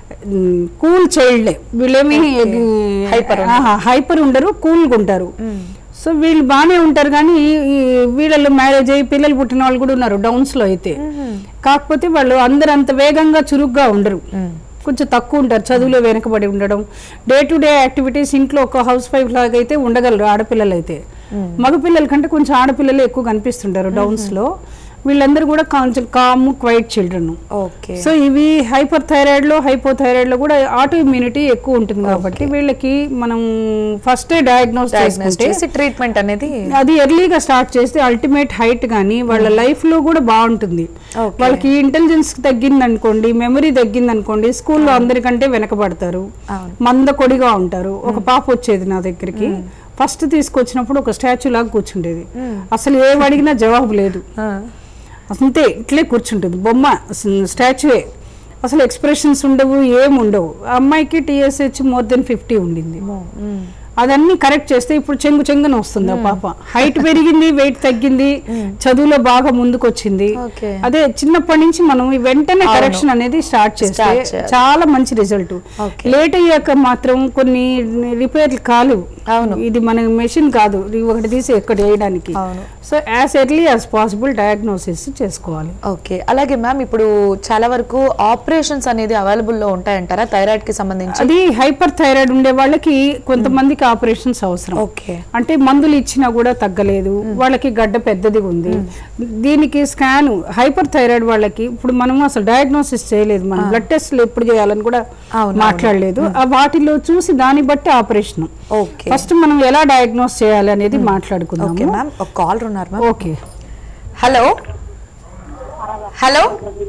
కూల్ చైల్డ్ వీళ్ళేమి Hyper హైపర్ ఉండరు కూల్గా ఉంటారు సో వీళ్ళు బాగానే ఉంటారు కానీ ఈ- ఈ వీళ్ళలో మ్యారేజ్ అయ్యి పిల్లలు పుట్టిన వాళ్ళు కూడా ఉన్నారు డౌన్స్ లో అయితే కాకపోతే వాళ్ళు అందరు అంత వేగంగా చురుగ్గా ఉండరు కొంచెం తక్కువ ఉంటారు చదువులో వెనకబడి ఉండడం డే టు డే యాక్టివిటీస్ ఇంట్లో ఒక హౌస్ వైఫ్ లాగా అయితే ఉండగలరు ఆడపిల్లలు అయితే మగపిల్లల కంటే కొంచెం ఆడపిల్లలు ఎక్కువ కనిపిస్తుంటారు డౌన్స్ లో వీళ్ళందరూ కూడా కొంచెం calm quiet children okay so ఇవి హైపర్ థైరాయిడ్ లో హైపోథైరాయిడ్ లో కూడా ఆటో ఇమ్యూనిటీ ఎక్కువ ఉంటుంది కాబట్టి వీళ్ళకి మనం ఫస్ట్ డయాగ్నోస్ డయాగ్నోస్ చేసుకుంటే చేసి ట్రీట్మెంట్ అనేది అది ఎర్లీగా స్టార్ట్ చేస్తే అల్టిమేట్ హైట్ కానీ వాళ్ళ లైఫ్ లో కూడా బాగుంటుంది Okay. వాళ్ళకి ఇంటెలిజెన్స్ తగ్గింది అనుకోండి మెమరీ తగ్గింది అనుకోండి స్కూల్లో అందరికంటే వెనకబడతారు అవును. మంద కొడిగా ఉంటారు ఒక పాప వచ్చేది నా దగ్గరికి ఫస్ట్ తీసుకొచ్చినప్పుడు ఒక స్టాచ్యూ లాగా కూర్చుండేది అసలు ఏం అడిగినా జవాబు లేదు ఆ. అంతే ఇట్లే కూర్చుంటుంది బొమ్మ స్టాచ్యూయే అసలు ఎక్స్ప్రెషన్స్ ఉండవు ఏం ఉండవు ఆ అమ్మాయికి టీఎస్హెచ్ మోర్ దెన్ ఫిఫ్టీ ఉండింది మ్మ్. అదన్నీ కరెక్ట్ చేస్తే ఇప్పుడు చెంగు చెంగున వస్తుంది ఆ పాప హైట్ పెరిగింది వెయిట్ తగ్గింది చదువులో బాగా ముందుకు వచ్చింది Okay. అదే చిన్నప్పటి నుంచి మనం ఈ వెంటనే కరెక్షన్ అనేది స్టార్ట్ చేస్తే Start చేయాలి. చాలా మంచి రిజల్ట్ Okay. లేట్ అయ్యాక మాత్రం కొన్ని రిపేర్లు కాలు అవును. ఇది మన మెషిన్ కాదు ఇది ఒకటి తీసి ఎక్కడ వేయడానికి అవును. So as early as possible diagnosis చేసుకోవాలి ఓకే అలాగే మ్యామ్ ఇప్పుడు చాలా వరకు ఆపరేషన్స్ అనేది అవైలబుల్ లో ఉంటాయంటారా థైరాయిడ్ కి సంబంధించి అది హైపర్ థైరాయిడ్ ఉండే వాళ్ళకి కొంతమందికి ఆపరేషన్స్ అవసరం ఓకే అంటే మందులు ఇచ్చినా కూడా తగ్గలేదు వాళ్ళకి గడ్డ పెద్దది ఉంది దీనికి స్కాన్ హైపర్ థైరాయిడ్ వాళ్ళకి ఇప్పుడు మనం అసలు డయాగ్నోసిస్ చేయలేదు మనం బ్లడ్ టెస్ట్లు ఎప్పుడు చేయాలని కూడా అవును, మాట్లాడలేదు ఆ వాటిలో చూసి దాన్ని బట్టి ఆపరేషన్ ఓకే ఫస్ట్ మనం ఎలా డయాగ్నోస్ చేయాలి అనేది ఓకే మాట్లాడుకుందాము మ్యామ్ ఒక కాల్ ఉన్నారు ma'am okay hello hello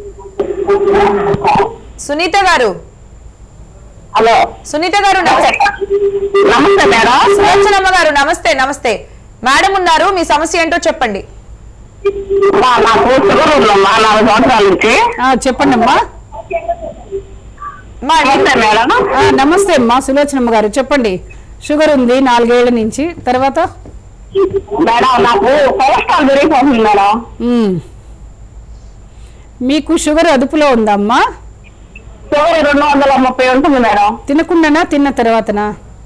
Sunitha గారు హలో సునీత గారు నమస్తే నమస్తే మేడం సులోచనమ్మ గారు నమస్తే నమస్తే మేడం ఉన్నారు మీ సమస్య ఏంటో చెప్పండి మా నాకు షుగర్ ఉందమ్మా నాలుగు సంవత్సరాల నుంచి ఆ, చెప్పండి అమ్మా మా నమస్తే మేడం ఆ, నమస్తే అమ్మా సులోచనమ్మ గారు చెప్పండి షుగర్ ఉంది నాలుగేళ్ల నుంచి తర్వాత మేడం నాకు కొలెస్ట్రాల్ పెరిగిపోతుంది మేడం మ్మ్. మీకు షుగర్ అదుపులో ఉందమ్మా షుగర్ రెండు వందల ముప్పై ఉంటుంది మేడం తినకుండానా తిన్న తర్వాతనా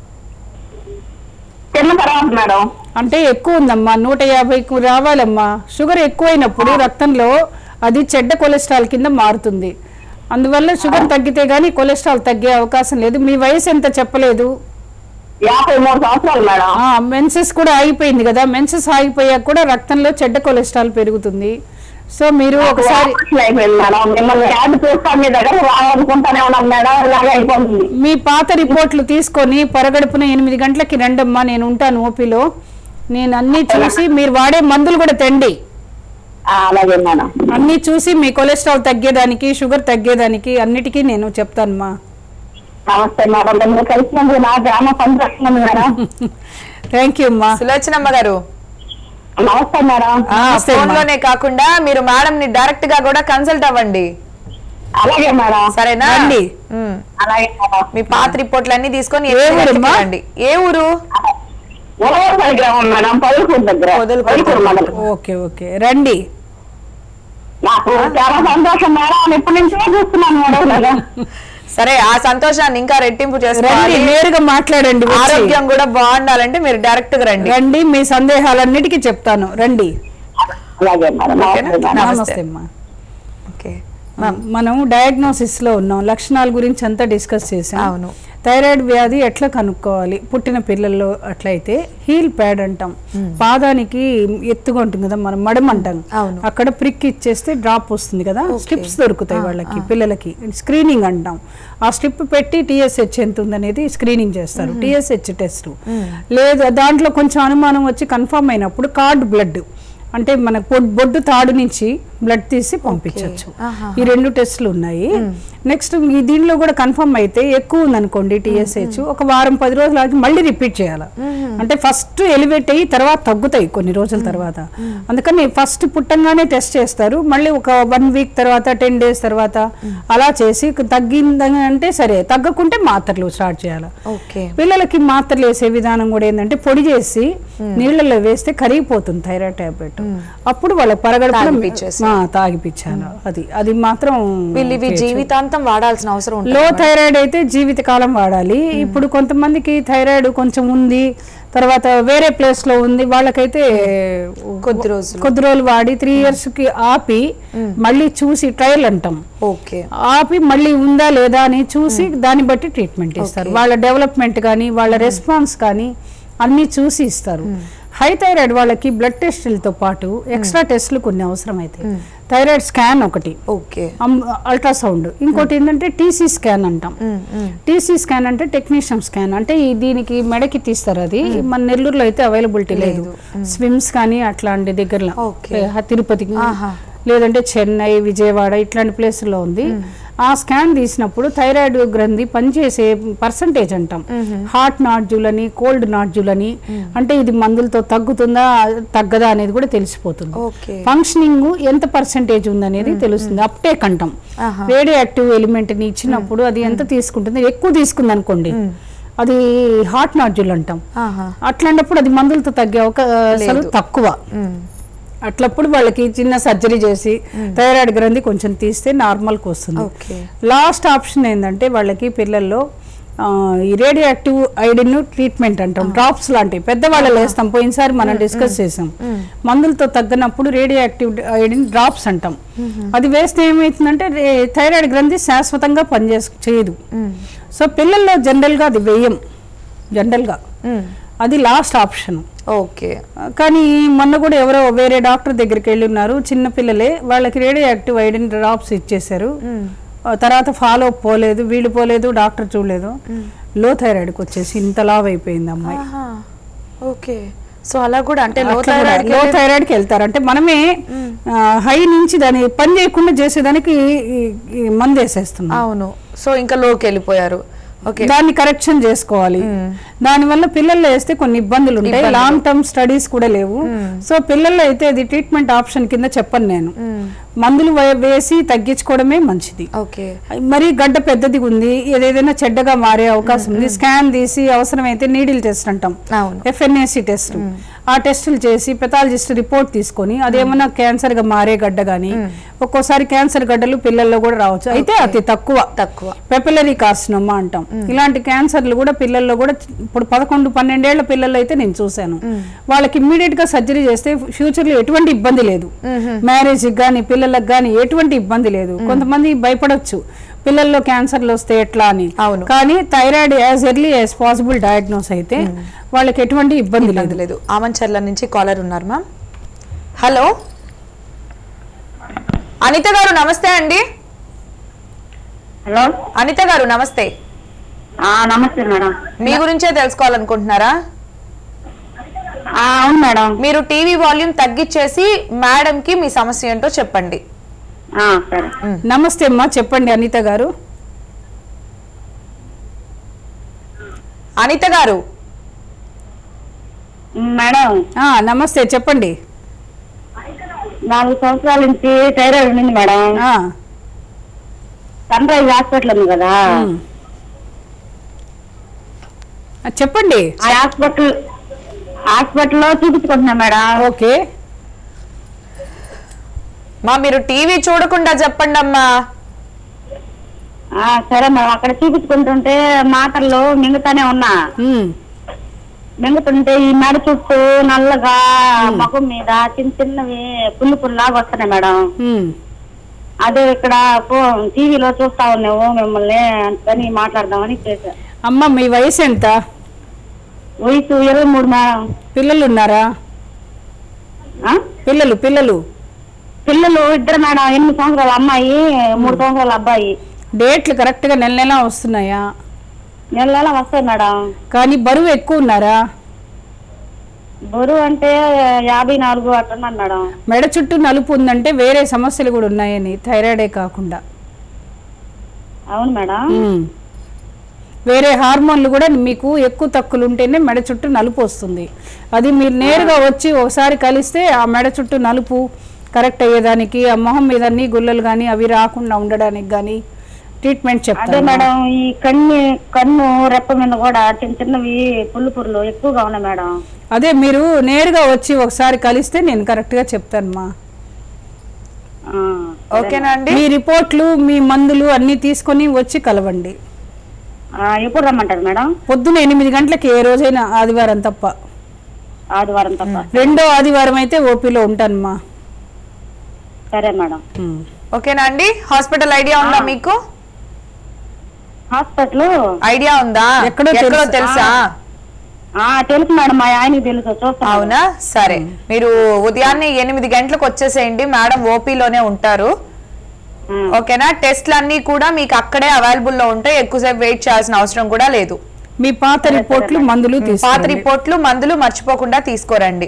తిన్న తర్వాత మేడం అంటే ఎక్కువ ఉందమ్మా నూట యాభైకు రావాలమ్మా షుగర్ ఎక్కువైనప్పుడు రక్తంలో అది చెడ్డ కొలెస్ట్రాల్ కింద మారుతుంది అందువల్ల షుగర్ తగ్గితే గానీ కొలెస్ట్రాల్ తగ్గే అవకాశం లేదు మీ వయసు ఎంత చెప్పలేదు యాభై మూడు సంవత్సరాలు మేడం ఆ మెన్సెస్ కూడా ఆగిపోయింది కదా మెన్సెస్ ఆగిపోయాక కూడా రక్తంలో చెడ్డ కొలెస్ట్రాల్ పెరుగుతుంది సో మీరు ఒకసారి ఆపరేషన్ అయిపోయింది మేడం మిమ్మల్ని యాడ్ చూస్తాను మీ దగ్గర రావాలనుకుంటానే ఉన్నాం మేడం ఇలాగే అయిపోతుంది మీ పాత రిపోర్ట్లు తీసుకొని పరగడుపున ఎనిమిది గంటలకి రండమ్మా నేను ఉంటాను ఓపీలో నేను అన్నీ చూసి మీరు వాడే మందులు కూడా తెండి ఆ, అలాగే మేడం అన్నీ చూసి మీ కొలెస్ట్రాల్ తగ్గేదానికి షుగర్ తగ్గేదానికి అన్నిటికీ నేను చెప్తానమ్మా నమస్తే మేడం మిమ్మల్ని కలిసినందుకు నా గ్రామ సంరక్షణ మేడం థ్యాంక్ యూ అమ్మా సులోచనమ్మ గారు నమస్తే మేడం ఆ, నమస్తే ఫోన్ అమ్మా. లోనే కాకుండా మీరు మేడం ని డైరెక్ట్ గా కూడా కన్సల్ట్ అవ్వండి అలాగే మేడం సరేనా రండి. ఉమ్. అలాగే మేడం మీ పాత రిపోర్ట్లు అన్ని తీసుకొని ఏ ఎనిమిది ఊరమ్మా? గంటలకి రండి ఏ ఊరు ఉలవపల్లి గ్రామం మేడం పదులకూరు దగ్గర పొదలకూరు. పదులకూరు మండలం ఓకే ఓకే రండి నాకు చాలా సంతోషం మేడం ఇప్పటి నుంచే చూస్తున్నాను మేడం ఇలాగా. సరే ఆ సంతోషాన్ని ఇంకా రెట్టింపు రండి చేసుకోవాలి నేరుగా మాట్లాడండి వచ్చి. ఆరోగ్యం కూడా బాగుండాలంటే మీరు డైరెక్ట్ గా రండి రండి మీ సందేహాలన్నిటికీ చెప్తాను రండి అలాగే మేడం నమస్తే మేడం నమస్తే. నమస్తే అమ్మా ఓకే మనం డయాగ్నోసిస్ లో ఉన్నాం లక్షణాల గురించి అంతా డిస్కస్ చేసాం అవును. థైరాయిడ్ వ్యాధి ఎట్లా కనుక్కోవాలి పుట్టిన పిల్లల్లో అట్లయితే హీల్ ప్యాడ్ అంటాం పాదానికి ఎత్తుగా ఉంటుంది కదా మనం మడం అంటాం అవును. అక్కడ ప్రిక్ ఇచ్చేస్తే డ్రాప్ వస్తుంది కదా స్ట్రిప్స్ దొరుకుతాయి వాళ్ళకి పిల్లలకి స్క్రీనింగ్ అంటాం ఆ స్ట్రిప్ పెట్టి టీఎస్హెచ్ ఎంత ఉందనేది స్క్రీనింగ్ చేస్తారు టీఎస్హెచ్ టెస్ట్ లేదు దాంట్లో కొంచెం అనుమానం వచ్చి కన్ఫర్మ్ అయినప్పుడు కార్డ్ బ్లడ్ అంటే మన పొడ్- బొడ్డు తాడు నుంచి బ్లడ్ తీసి పంపించవచ్చు ఈ రెండు టెస్ట్లు ఉన్నాయి నెక్స్ట్ ఈ దీనిలో కూడా కన్ఫర్మ్ అయితే ఎక్కువ ఉందనుకోండి టీఎస్హెచ్ ఒక వారం పది రోజులు ఆగి మళ్ళీ రిపీట్ చేయాలి అంటే ఫస్ట్ ఎలివేట్ అయ్యి తర్వాత తగ్గుతాయి కొన్ని రోజుల తర్వాత అందుకని ఫస్ట్ పుట్టంగానే టెస్ట్ చేస్తారు మళ్ళీ ఒక వన్ వీక్ తర్వాత టెన్ డేస్ తర్వాత అలా చేసి తగ్గిందని అంటే సరే తగ్గకుంటే మాత్రలు స్టార్ట్ చేయాలి ఓకే పిల్లలకి మాత్రలు వేసే విధానం కూడా ఏంటంటే పొడి చేసి నీళ్ళలో వేస్తే కరిగిపోతుంది థైరాయిడ్ టాబ్లెట్ అప్పుడు వాళ్ళ పరగడ తాగిపిచ్చేసి. తాగిపించాను అది అది మాత్రం వీళ్ళు ఇవి జీవితాంతం వాడాల్సిన అవసరం ఉంటుంది లో థైరాయిడ్ అయితే జీవితకాలం వాడాలి ఇప్పుడు కొంతమందికి థైరాయిడ్ కొంచెం ఉంది తర్వాత వేరే ప్లేస్ లో ఉంది వాళ్ళకైతే కొద్ది రోజులు. కొద్ది రోజులు వాడి త్రీ ఇయర్స్ కి ఆపి మళ్ళీ చూసి ట్రయల్ అంటాం ఓకే ఆపి మళ్ళీ ఉందా లేదా అని చూసి దాన్ని బట్టి ట్రీట్మెంట్ ఇస్తారు వాళ్ళ డెవలప్మెంట్ కానీ వాళ్ళ రెస్పాన్స్ కానీ అన్ని చూసి ఇస్తారు హై థైరాయిడ్ వాళ్ళకి బ్లడ్ టెస్టులతో పాటు ఎక్స్ట్రా టెస్టులు కొన్ని అవసరం అవుతాయి థైరాయిడ్ స్కాన్ ఒకటి ఓకే అల్ట్రాసౌండ్ ఇంకోటి ఏంటంటే టీసీ స్కాన్ అంటాం టీసీ స్కాన్ అంటే టెక్నీషియన్ స్కాన్ అంటే ఈ దీనికి మెడకి తీస్తారు అది మన నెల్లూరులో అయితే అవైలబిలిటీ లేదు స్విమ్స్ కానీ అట్లాంటి దగ్గరలో Okay. ఏ, తిరుపతికి ఆహా. లేదంటే చెన్నై విజయవాడ ఇట్లాంటి ప్లేసుల్లో ఉంది ఆ స్కాన్ తీసినప్పుడు థైరాయిడ్ గ్రంథి పనిచేసే పర్సంటేజ్ అంటాం హార్ట్ నాడ్జుల్ అని కోల్డ్ నాడ్జుల్ అని అంటే ఇది మందులతో తగ్గుతుందా తగ్గదా అనేది కూడా తెలిసిపోతుంది ఓకే ఫంక్షనింగ్ ఎంత పర్సెంటేజ్ ఉందనేది తెలుస్తుంది అప్టేక్ అంటాం రేడియో యాక్టివ్ ఎలిమెంట్ ని ఇచ్చినప్పుడు అది ఎంత తీసుకుంటుంది ఎక్కువ తీసుకుంది అనుకోండి అది హార్ట్ నాడ్జుల్ అంటాం ఆహా అట్లాంటప్పుడు అది మందులతో తగ్గే అవకాశాలు తక్కువ అట్లప్పుడు వాళ్ళకి చిన్న సర్జరీ చేసి థైరాయిడ్ గ్రంథి కొంచెం తీస్తే నార్మల్కి వస్తుంది ఓకే లాస్ట్ ఆప్షన్ ఏంటంటే వాళ్ళకి పిల్లల్లో ఆ, ఈ రేడియో యాక్టివ్ ఐడిన్ ట్రీట్మెంట్ అంటాం డ్రాప్స్ లాంటివి పెద్దవాళ్ళలో వేస్తాం పోయినసారి మనం డిస్కస్ చేసాం మందులతో తగ్గినప్పుడు రేడియో యాక్టివ్ ఐడిన్ డ్రాప్స్ అంటాం అది వేస్తే ఏమవుతుందంటే రే- థైరాయిడ్ గ్రంథి శాశ్వతంగా పనిచేసు చేయదు సో పిల్లల్లో జనరల్గా అది వేయం జనరల్గా మ్మ్. అది లాస్ట్ ఆప్షన్ ఓకే కానీ మొన్న కూడా ఎవరో వేరే డాక్టర్ దగ్గరికి వెళ్ళి ఉన్నారు చిన్న పిల్లలే వాళ్ళకి రేడియో యాక్టివ్ ఐడెన్ డ్రాప్స్ ఇచ్చేశారు ఆ తర్వాత ఫాలో అప్ పోలేదు వీళ్ళు పోలేదు డాక్టర్ చూడలేదు లో థైరాయిడ్కి వచ్చేసి ఇంత లావ్ అయిపోయింది అమ్మాయి ఆహా. ఓకే సో అలా కూడా అంటే లో అట్లా కూడా థైరాయిడ్ లో థైరాయిడ్కి వెళ్తారు అంటే మనమే హై నుంచి దాన్ని పని చేయకుండా చేసేదానికి ఈ- ఈ మందు వేసేస్తున్నాం అవును సో ఇంకా లోకి వెళ్ళిపోయారు ఓకే దాన్ని కరెక్షన్ చేసుకోవాలి దానివల్ల పిల్లల్లో వేస్తే కొన్ని ఇబ్బందులు ఉంటాయి లాంగ్ టర్మ్ స్టడీస్ కూడా లేవు సో పిల్లల్లో అయితే అది ట్రీట్మెంట్ ఆప్షన్ కింద చెప్పను నేను మందులు వే- వేసి తగ్గించుకోవడమే మంచిది ఓకే మరి గడ్డ పెద్దది ఉంది ఏదేదైనా చెడ్డగా మారే అవకాశం ఉంది స్కాన్ తీసి అవసరమైతే నీడిల్ టెస్ట్ అంటాం అవును ఎఫ్ఎన్ఏసి టెస్ట్ ఆ టెస్టులు చేసి పెథాలజిస్ట్ రిపోర్ట్ తీసుకొని అదేమన్నా క్యాన్సర్ గా మారే గడ్డ గానీ ఒక్కోసారి క్యాన్సర్ గడ్డలు పిల్లల్లో కూడా రావచ్చు అయితే అతి తక్కువ తక్కువ పెపిలరీ కార్సినోమా అంటాం ఇలాంటి క్యాన్సర్లు కూడా పిల్లల్లో కూడా ఇప్పుడు పదకొండు పన్నెండేళ్ల పిల్లలు అయితే నేను చూశాను వాళ్ళకి ఇమ్మీడియట్ గా సర్జరీ చేస్తే ఫ్యూచర్ లో ఎటువంటి ఇబ్బంది లేదు మ్యారేజ్ కానీ పిల్లలకు కానీ ఎటువంటి ఇబ్బంది లేదు కొంతమంది భయపడొచ్చు పిల్లల్లో క్యాన్సర్లు వస్తే ఎట్లా అని అవును. కానీ thyroid as early as possible diagnose అయితే వాళ్ళకి ఎటువంటి ఇబ్బంది లేదు ఇబ్బంది లేదు ఆమంచర్ల నుంచి కాలర్ ఉన్నారు మ్యామ్ హలో అనిత గారు నమస్తే అండి హలో అనిత గారు నమస్తే ఆ, నమస్తే మేడం మీ గురించే తెలుసుకోవాలనుకుంటున్నారా ఆ, అవును మేడం మీరు టీవీ వాల్యూమ్ తగ్గించేసి మేడం కి మీ సమస్య ఏంటో చెప్పండి ఆ, సరే నమస్తే అమ్మా చెప్పండి అనిత గారు అనిత గారు మేడం ఆ, నమస్తే చెప్పండి నాలుగు సంవత్సరాల నుంచి థైరాయిడ్ ఉండింది మేడం ఆ, సన్ రైజ్ హాస్పిటల్ ఉంది కదా ఉమ్. ఆ, చెప్పండి ఆ హాస్పిటల్ హాస్పిటల్లో చూపించుకుంటున్నా మేడం ఓకే మా మీరు టీవీ చూడకుండా చెప్పండి అమ్మా ఆ, సరే మేడం అక్కడ చూపించుకుంటుంటే మాటల్లో మింగుతానే ఉన్నా ఉమ్, మింగుతుంటే ఈ మెడ చుట్టూ నల్లగా ముఖం మీద చిన్న చిన్నవి పుల్లు పుల్లాగా వస్తున్నాయి మేడం ఉమ్. అదే ఇక్కడ టీవీలో చూస్తా ఉన్నావు మిమ్మల్ని అందుకని మాట్లాడదామని చేశా అమ్మ మీ వయసు ఎంత వయసు ఇరవై మూడు మేడం పిల్లలు ఉన్నారా ఆ? పిల్లలు పిల్లలు పిల్లలు ఇద్దరు మేడం ఎనిమిది సంవత్సరాల అమ్మాయి మూడు సంవత్సరాల అబ్బాయి డేట్లు కరెక్ట్గా నెల నెల వస్తున్నాయా నెల నెల వస్తాయి మేడం కానీ బరువు ఎక్కువ ఉన్నారా బరువు అంటే యాభై నాలుగు అట్టున్నాను మేడం మెడ చుట్టూ నలుపు ఉందంటే వేరే సమస్యలు కూడా ఉన్నాయని థైరాయిడే కాకుండా అవును మేడం ఉమ్. వేరే హార్మోన్లు కూడా మీకు ఎక్కువ తక్కువలు ఉంటేనే మెడ చుట్టూ నలుపు వస్తుంది అది మీరు నేరుగా వచ్చి ఒకసారి కలిస్తే ఆ మెడ చుట్టూ నలుపు కరెక్ట్ అయ్యేదానికి ఆ మొహం మీద అన్ని గుల్లలు కానీ అవి రాకుండా ఉండడానికి కానీ ట్రీట్మెంట్ అదే చెప్తాను మేడం ఈ కన్ను కన్ను రెప్ప మీద కూడా చిన్న చిన్నవి పుల్లు పుర్లు ఎక్కువగా ఉన్నాయి మేడం అదే మీరు నేరుగా వచ్చి ఒకసారి కలిస్తే నేను కరెక్ట్గా చెప్తానమ్మా ఆ, ఓకేనా అండి మీ రిపోర్ట్లు మీ మందులు అన్నీ తీసుకొని వచ్చి కలవండి ఆ, ఎప్పుడు రమ్మంటారు మేడం పొద్దున ఎనిమిది గంటలకి ఏ రోజైనా ఆదివారం తప్ప ఆదివారం తప్ప రెండో ఆదివారం అయితే ఓపీలో ఉంటానమ్మా సరే మేడం ఉమ్. ఓకేనా అండి హాస్పిటల్ ఐడియా ఉందా మీకు హాస్పిటల్ ఐడియా ఉందా ఎక్కడో ఎక్కడో తెలుసు. తెలుసా ఆ తెలుసు మేడం మా ఆయనకి తెలుసు చూస్తాను అవునా సరే మీరు ఉదయాన్నే ఎనిమిది గంటలకు వచ్చేసేయండి మేడం ఓపీలోనే ఉంటారు ఉమ్. ఓకేనా టెస్ట్లు అన్ని కూడా మీకు అక్కడే అవైలబుల్ లో ఉంటాయి ఎక్కువసేపు వెయిట్ చేయాల్సిన అవసరం కూడా లేదు మీ పాత రిపోర్ట్లు మందులు పాత తీసుకురండి. రిపోర్ట్లు మందులు మర్చిపోకుండా తీసుకోరండి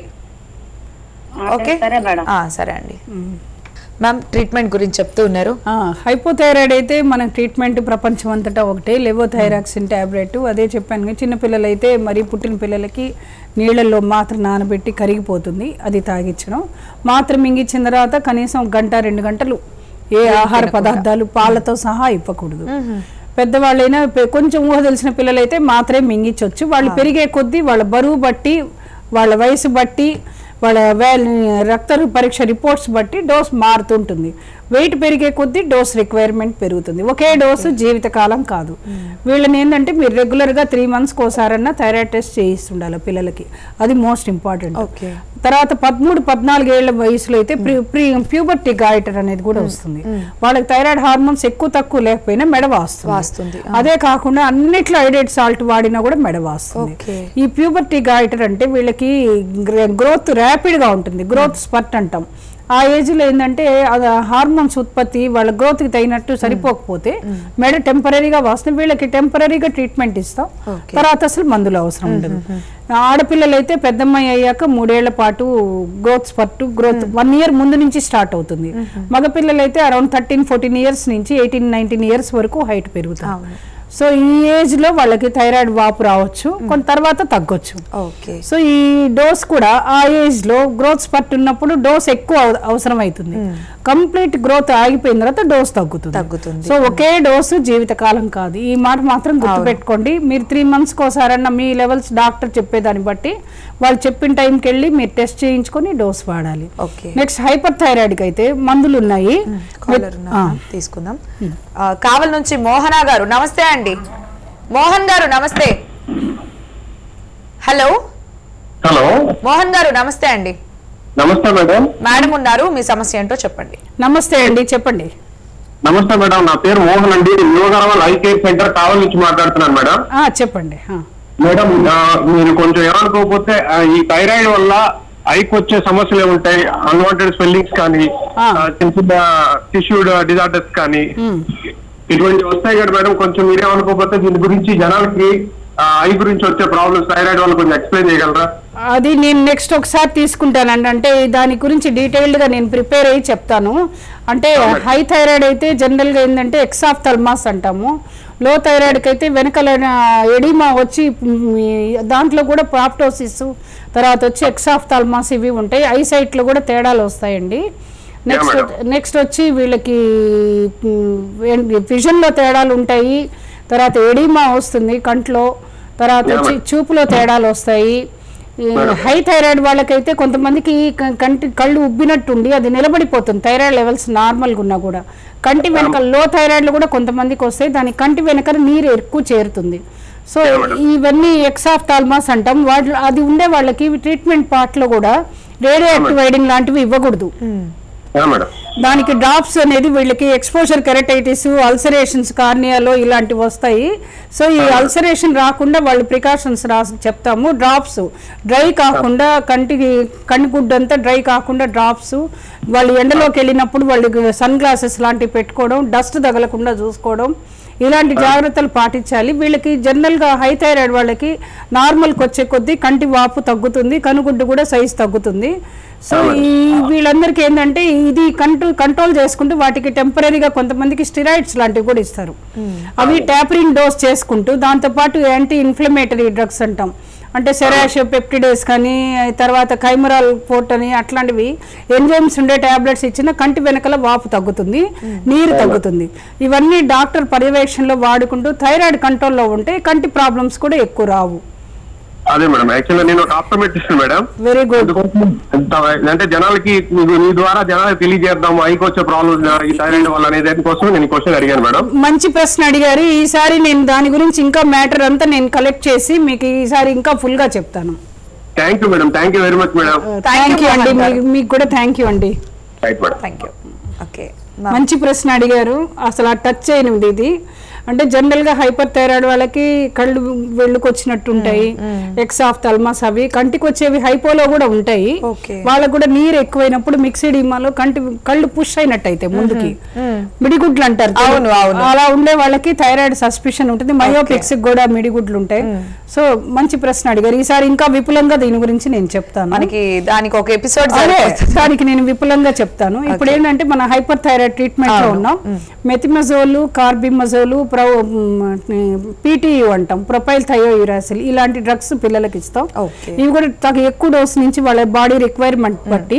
ఆ, ఓకే సరే మేడం ఆ, సరే అండి మ్యామ్ ట్రీట్మెంట్ గురించి చెప్తూ ఉన్నారు ఆ, హైపోథైరాయిడ్ అయితే మన ట్రీట్మెంట్ ప్రపంచం అంతటా ఒకటే లెవోథైరాక్సిన్ ట్యాబ్లెట్ అదే చెప్పాను కదా, చిన్న పిల్లలు అయితే మరి పుట్టిన పిల్లలకి నీళ్ళల్లో మాత్ర నానబెట్టి కరిగిపోతుంది అది తాగించడం మాత్ర మింగిచ్చిన తర్వాత కనీసం ఒక గంట రెండు గంటలు ఏ ఆహార పదార్థాలు పాలతో సహా ఇవ్వకూడదు పెద్దవాళ్ళైనా పె- కొంచెం ఊహ తెలిసిన పిల్లలైతే మాత్రమే మింగించవచ్చు వాళ్ళు పెరిగే కొద్దీ వాళ్ళ బరువు బట్టి వాళ్ళ వయసు బట్టి వాళ్ళ వ్యాల్ రక్త పరీక్ష రిపోర్ట్స్ బట్టి డోస్ మారుతుంటుంది వెయిట్ పెరిగే కొద్దీ డోస్ రిక్వైర్మెంట్ పెరుగుతుంది ఒకే డోసు జీవితకాలం కాదు వీళ్ళని ఏంటంటే మీరు రెగ్యులర్గా త్రీ మంత్స్కి ఒకసారన్నా థైరాయిడ్ టెస్ట్ చేయిస్తుండాలి పిల్లలకి అది మోస్ట్ ఇంపార్టెంట్ ఓకే తర్వాత పదమూడు పద్నాలుగు ఏళ్ల వయసులో అయితే ప్రీ ప్రీ ప్యూబర్టీ గాయిటర్ అనేది కూడా వస్తుంది వాళ్ళకి థైరాయిడ్ హార్మోన్స్ ఎక్కువ తక్కువ లేకపోయినా మెడ వాస్తుంది, వాస్తుంది అదే కాకుండా అన్నిట్లో ఐడెడ్ సాల్ట్ వాడినా కూడా మెడ వాస్తుంది ఓకే. ఈ ప్యూబర్టీ గాయిటర్ అంటే వీళ్ళకి గ్రోత్ ర్యాపిడ్ గా ఉంటుంది గ్రోత్ స్పర్ట్ అంటాం ఆ ఏజ్ లో ఏంటంటే అది హార్మోన్స్ ఉత్పత్తి వాళ్ళ గ్రోత్ కి తగినట్టు సరిపోకపోతే మెడ టెంపరీగా వస్తుంది వీళ్ళకి టెంపరీగా ట్రీట్మెంట్ ఇస్తాం ఓకే. తర్వాత అసలు మందులు అవసరం ఉండదు ఆడపిల్లలు అయితే పెద్దమ్మాయి అయ్యాక మూడేళ్ల పాటు growth spurt growth one year ముందు నుంచి స్టార్ట్ అవుతుంది మగపిల్లలు అయితే అరౌండ్ థర్టీన్ ఫోర్టీన్ ఇయర్స్ నుంచి ఎయిటీన్ నైన్టీన్ ఇయర్స్ వరకు హైట్ పెరుగుతుంది అవును. సో ఈ ఏజ్ లో వాళ్ళకి థైరాయిడ్ వాపు రావచ్చు కొంత తర్వాత తగ్గొచ్చు ఓకే సో ఈ డోస్ కూడా ఆ ఏజ్ లో గ్రోత్ స్పర్ట్ ఉన్నప్పుడు డోస్ ఎక్కువ అవ- అవసరం అవుతుంది కంప్లీట్ గ్రోత్ ఆగిపోయిన తర్వాత డోస్ తగ్గుతుంది తగ్గుతుంది. సో ఒకే డోసు జీవితకాలం కాదు ఈ మాట మాత్రం గుర్తుపెట్టుకోండి మీరు త్రీ మంత్స్ ఒకసారన్నా మీ లెవెల్స్ డాక్టర్ చెప్పేదాన్ని బట్టి వాళ్ళు చెప్పిన టైంకి వెళ్ళి మీరు టెస్ట్ చేయించుకొని డోస్ వాడాలి ఓకే నెక్స్ట్ హైపర్ థైరాయిడ్ కి అయితే మందులు ఉన్నాయి కాలర్ ఆ. తీసుకుందాం ఆ, కావల్ నుంచి మోహన గారు నమస్తే అండి మోహన్ గారు నమస్తే హలో హలో మోహన్ గారు నమస్తే అండి నమస్తే మేడం మేడం ఉన్నారు మీ సమస్య ఏంటో చెప్పండి నమస్తే అండి చెప్పండి నమస్తే మేడం నా పేరు మోహన్ అండి యువగరవల్ ఐ కేర్ సెంటర్ కావల్ నుంచి మాట్లాడుతున్నాను మేడం ఆ, చెప్పండి ఆ. మేడం ఆ, మీరు కొంచెం ఏమనుకోకపోతే ఆ, ఈ థైరాయిడ్ వల్ల ఐకి వచ్చే సమస్యలు ఏముంటాయి అన్వాంటెడ్ స్వెల్లింగ్స్ కానీ ఆ. ఆ, చిన్న చిన్న టిష్యూ డిజార్డర్స్ కానీ ఉమ్. ఇటువంటి వస్తాయి కదా మేడం కొంచెం మీరేమనుకోకపోతే దీని గురించి జనాలకి ఆ, ఐ గురించి వచ్చే ప్రాబ్లమ్స్ థైరాయిడ్ వల్ల కొంచెం ఎక్స్ప్లెయిన్ చేయగలరా అది నేను నెక్స్ట్ ఒకసారి తీసుకుంటానండి అంటే దాని గురించి డీటెయిల్డ్ గా నేను ప్రిపేర్ అయ్యి చెప్తాను అంటే హై థైరాయిడ్ అయితే జనరల్ గా ఏంటంటే ఎక్సాఫ్ థల్మాస్ అంటాము లో థైరాయిడ్కి అయితే వెనకాల ఎడిమా వచ్చి మ్, ఈ దాంట్లో కూడా పాప్టోసిస్ తర్వాత వచ్చి ఎక్సాఫ్ థల్మాస్ ఇవి ఉంటాయి ఐ సైట్లో కూడా తేడాలు వస్తాయండి నెక్స్ట్ madam. నెక్స్ట్ వచ్చి వీళ్ళకి విజన్లో తేడాలు ఉంటాయి తర్వాత ఎడిమా వస్తుంది కంట్లో తర్వాత Yeah, వచ్చి madam. చూపులో తేడాలు వస్తాయి ఈ Madam. హై థైరాయిడ్ వాళ్ళకైతే కొంతమందికి క- కంటి కళ్ళు ఉబ్బినట్టుండి అది నిలబడిపోతుంది థైరాయిడ్ లెవెల్స్ నార్మల్గా ఉన్నా కూడా కంటి వెనక లో థైరాయిడ్లు కూడా కొంతమందికి వస్తాయి దాని కంటి వెనక నీరు ఎక్కువ చేరుతుంది సో Yeah, madam. ఇవన్నీ ఎక్సాఫ్ టాల్మాస్ అంటాం వాటి అది ఉండే వాళ్ళకి ట్రీట్మెంట్ పార్ట్లో కూడా రేడియో యాక్టివ్ వైడింగ్ లాంటివి ఇవ్వకూడదు యా మేడం దానికి డ్రాప్స్ అనేది వీళ్ళకి ఎక్స్పోజర్ కెరటైటిస్ అల్సరేషన్స్ కార్నియాలో ఇలాంటివి వస్తాయి సో ఈ అల్సరేషన్ రాకుండా వాళ్ళు ప్రికాషన్స్ రాసి చెప్తాము డ్రాప్స్ డ్రై కాకుండా కంటికి కన్నుగుడ్డు అంతా డ్రై కాకుండా డ్రాప్స్ వాళ్ళు ఎండలోకి వెళ్ళినప్పుడు వాళ్ళకి సన్ గ్లాసెస్ లాంటివి పెట్టుకోవడం డస్ట్ తగలకుండా చూసుకోవడం ఇలాంటి జాగ్రత్తలు పాటించాలి వీళ్ళకి జనరల్గా హై థైరాయిడ్ వాళ్ళకి నార్మల్కి వచ్చే కొద్దీ కంటి వాపు తగ్గుతుంది కనుగుడ్డు కూడా సైజ్ తగ్గుతుంది సో ఈ వీళ్ళందరికీ ఏంటంటే ఇది కంట్రోల్ కంట్రోల్ చేసుకుంటూ వాటికి టెంపరీగా కొంతమందికి స్టిరాయిడ్స్ లాంటివి కూడా ఇస్తారు అవి ట్యాపరింగ్ డోస్ చేసుకుంటూ దాంతోపాటు యాంటీ ఇన్ఫ్లమేటరీ డ్రగ్స్ అంటాం అంటే సెరాష్ పెప్టిడేస్ కానీ తర్వాత కైమరాల్ పోర్ట్ అని అట్లాంటివి ఎంజైమ్స్ ఉండే టాబ్లెట్స్ ఇచ్చిన కంటి వెనకల వాపు తగ్గుతుంది నీరు తగ్గుతుంది ఇవన్నీ డాక్టర్ పర్యవేక్షణలో వాడుకుంటూ థైరాయిడ్ కంట్రోల్లో ఉంటే కంటి ప్రాబ్లమ్స్ కూడా ఎక్కువ రావు అదే మేడం యాక్చువల్గా నేను ఒక ఆప్టోమెట్రిస్ట్ మేడం వెరీ గుడ్ అందుకోసం ఇంత- అంటే జనాలకి మీకు మీ ద్వారా జనాలకు తెలియజేద్దాం ఐకి వచ్చే ప్రాబ్లమ్ ఈ థైరాయిడ్ వల్ల అనే దానికోసం నేను క్వశ్చన్ అడిగాను మేడం మంచి ప్రశ్న అడిగారు ఈసారి నేను దాని గురించి ఇంకా మ్యాటర్ అంతా నేను కలెక్ట్ చేసి మీకు ఈసారి ఇంకా ఫుల్ గా చెప్తాను thank you madam thank you very much madam thank you అండి మోహన్ గారు. మీ- మీకు కూడా థ్యాంక్ యూ అండి right madam thank you okay మంచి ప్రశ్న అడిగారు అసలు ఆ టచ్ అయినది ఇది అంటే జనరల్ గా హైపర్ థైరాయిడ్ వాళ్ళకి కళ్ళు వెళ్ళుకు వచ్చినట్టు ఉంటాయి ఎక్స్ ఆఫ్ తల్మాస్ అవి కంటికి వచ్చేవి హైపోలో కూడా ఉంటాయి Okay. వాళ్ళకు కూడా నీరు ఎక్కువైనప్పుడు మిక్సిడ్ ఇమాలో కంటి కళ్ళు పుష్ అయినట్టు అయితే ముందుకి మిడిగుడ్లు అంటారు అవును, అవును. అలా ఉండే వాళ్ళకి థైరాయిడ్ సస్పిషన్ ఉంటుంది మయోపిక్స్ కూడా మిడిగుడ్లు ఉంటాయి సో మంచి ప్రశ్న అడిగారు ఈసారి ఇంకా విపులంగా దీని గురించి నేను చెప్తాను మనకి దానికి ఒక ఎపిసోడ్ అదే దానికి నేను విపులంగా చెప్తాను ఇప్పుడు ఏంటంటే మన హైపర్ థైరాయిడ్ ట్రీట్మెంట్ లో ఉన్నాం మెథిమజోలు కార్బిమజోలు ప్రో పీటీయు అంటాం ప్రొపైల్ థయోయురాసిల్ ఇలాంటి డ్రగ్స్ పిల్లలకి ఇస్తాం Okay. ఇవి కూడా తగ్గ ఎక్కువ డోస్ నుంచి వాళ్ళ బాడీ రిక్వైర్మెంట్ బట్టి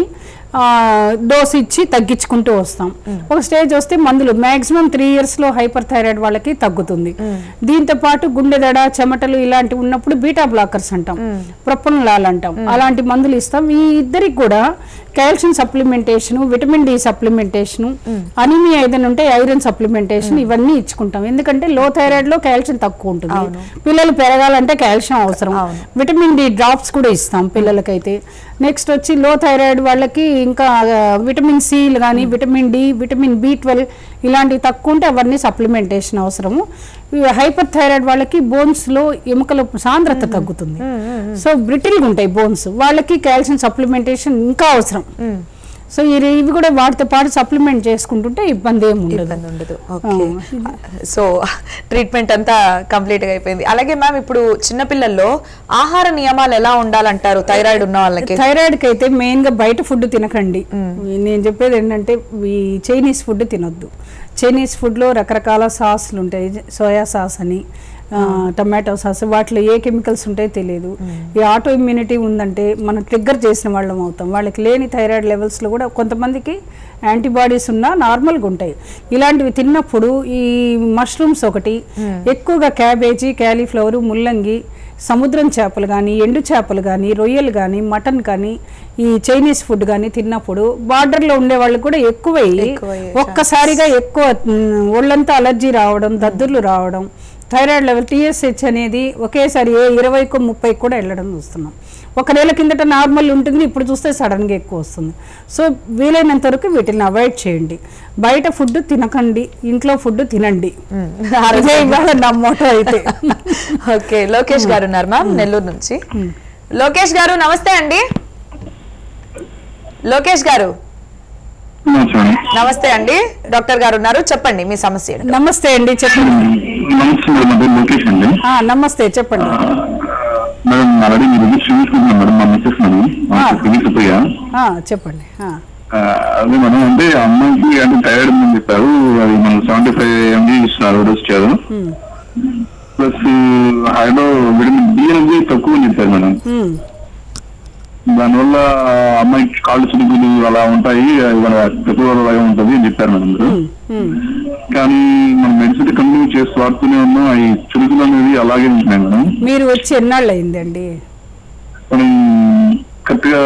డోస్ ఇచ్చి తగ్గించుకుంటూ వస్తాం ఒక స్టేజ్ వస్తే మందులు మాక్సిమం త్రీ ఇయర్స్లో హైపర్ థైరాయిడ్ వాళ్ళకి తగ్గుతుంది దీంతో పాటు గుండె దడ చెమటలు ఇలాంటివి ఉన్నప్పుడు బీటా బ్లాకర్స్ అంటాం ప్రొపనలాల్ అంటాం అలాంటి మందులు ఇస్తాం ఈ ఇద్దరికి కూడా calcium supplementation vitamin D supplementation anaemia ఏదైనా ఉంటే ఐరన్ సప్లిమెంటేషన్ ఇవన్నీ ఇచ్చుకుంటాం ఎందుకంటే లో థైరాయిడ్ లో కాల్షియం తక్కువ ఉంటుంది పిల్లలు పెరగాలంటే కాల్షియం అవసరం విటమిన్ డి డ్రాప్స్ కూడా ఇస్తాం పిల్లలకైతే నెక్స్ట్ వచ్చి లో థైరాయిడ్ వాళ్ళకి ఇంకా ఆ, విటమిన్ సిలు కానీ vitamin D vitamin B twelve ఇలాంటివి తక్కువ ఉంటే అవన్నీ సప్లిమెంటేషన్ అవసరము హైపర్ థైరాయిడ్ వాళ్ళకి బోన్స్ లో ఎముకల సాంద్రత తగ్గుతుంది సో బ్రిటిల్గా ఉంటాయి బోన్స్ వాళ్ళకి కాల్షియం సప్లిమెంటేషన్ ఇంకా అవసరం సో ఈ- ఇవి కూడా వాటితో పాటు సప్లిమెంట్ చేసుకుంటుంటే ఇబ్బంది ఏమి ఉండదు ఇబ్బంది ఉండదు ఓకే సో ట్రీట్మెంట్ అంతా కంప్లీట్ గా అయిపోయింది అలాగే మ్యామ్ ఇప్పుడు చిన్నపిల్లల్లో ఆహార నియమాలు ఎలా ఉండాలంటారు థైరాయిడ్ ఉన్న వాళ్ళకి థైరాయిడ్ కి అయితే మెయిన్ గా బయట ఫుడ్ తినకండి నేను చెప్పేది ఏంటంటే ఈ చైనీస్ ఫుడ్ తినొద్దు చైనీస్ ఫుడ్ లో రకరకాల సాస్లు ఉంటాయి సోయా సాస్ అని ఆ, టమాటో సాస్ వాటిలో ఏ కెమికల్స్ ఉంటాయో తెలియదు ఈ ఆటో ఇమ్యూనిటీ ఉందంటే మనం ట్రిగ్గర్ చేసిన వాళ్ళం అవుతాం వాళ్ళకి లేని థైరాయిడ్ లెవెల్స్ లో కూడా కొంతమందికి యాంటీబాడీస్ ఉన్నా నార్మల్గా ఉంటాయి ఇలాంటివి తిన్నప్పుడు ఈ మష్రూమ్స్ ఒకటి ఎక్కువగా క్యాబేజీ క్యాలీఫ్లవర్ ముల్లంగి సముద్రం చేపలు కానీ ఎండు చేపలు కానీ రొయ్యలు కానీ మటన్ కానీ ఈ చైనీస్ ఫుడ్ కానీ తిన్నప్పుడు బార్డర్లో ఉండే వాళ్ళు కూడా ఎక్కువయ్యి ఎక్కువయ్యే ఒక్కసారిగా ఎక్కువ మ్, ఒళ్ళంతా అలర్జీ రావడం దద్దుర్లు రావడం థైరాయిడ్ లెవెల్ టీఎస్హెచ్ అనేది ఒకేసారి ఏ ఇరవైకో ముప్పై కూడా వెళ్ళడం చూస్తున్నాం ఒక నెల కిందట నార్మల్ ఉంటుంది ఇప్పుడు చూస్తే సడన్గా ఎక్కువ వస్తుంది సో వీలైనంత వరకు వీటిని అవాయిడ్ చేయండి బయట ఫుడ్ తినకండి ఇంట్లో ఫుడ్ తినండి అదే ఇవాళ నా మోటో అయితే ఓకే లోకేష్ గారు ఉన్నారు మ్యామ్ నెల్లూరు నుంచి లోకేష్ గారు నమస్తే అండి లోకేష్ గారు నమస్తే అండి డాక్టర్ గారు ఉన్నారు చెప్పండి మీ సమస్య ఏంటో. నమస్తే అండి చెప్పండి నమస్తే మేడం నా పేరు లోకేష్ అండి ఆ, నమస్తే చెప్పండి మేడం ఆల్రెడీ మీరు రిజిస్టర్ చేసుకుంటున్నాం మేడం మా మిస్సెస్ మేడం ఆ. సుప్రియ ఆ, చెప్పండి ఆ. అదే మేడం అంటే అమ్మాయికి అంటే థైరాయిడ్ ఉందని చెప్పారు అది మనం సెవెంటీ ఫైవ్ ఎంజీ ఇస్తున్నారు డోస్ ఇచ్చారు ప్లస్ హైలో విటమిన్ డి అనేది తక్కువ అని చెప్పారు మేడం ఉమ్. దానివల్ల అమ్మాయికి కాళ్ళు చినుకులు అలా ఉంటాయి అది మన తక్కువ అలాగే ఉంటుంది అని చెప్పారు మేడం మీరు ఉమ్. కానీ మనం మెడిసిన్ కంటిన్యూ చేసి వాడుతూనే ఉన్నాం అవి చురుకులు అనేది అలాగే ఉంటున్నాయి మేడం మీరు వచ్చి ఎన్నాళ్ళు అయిందండి మనం కరెక్ట్గా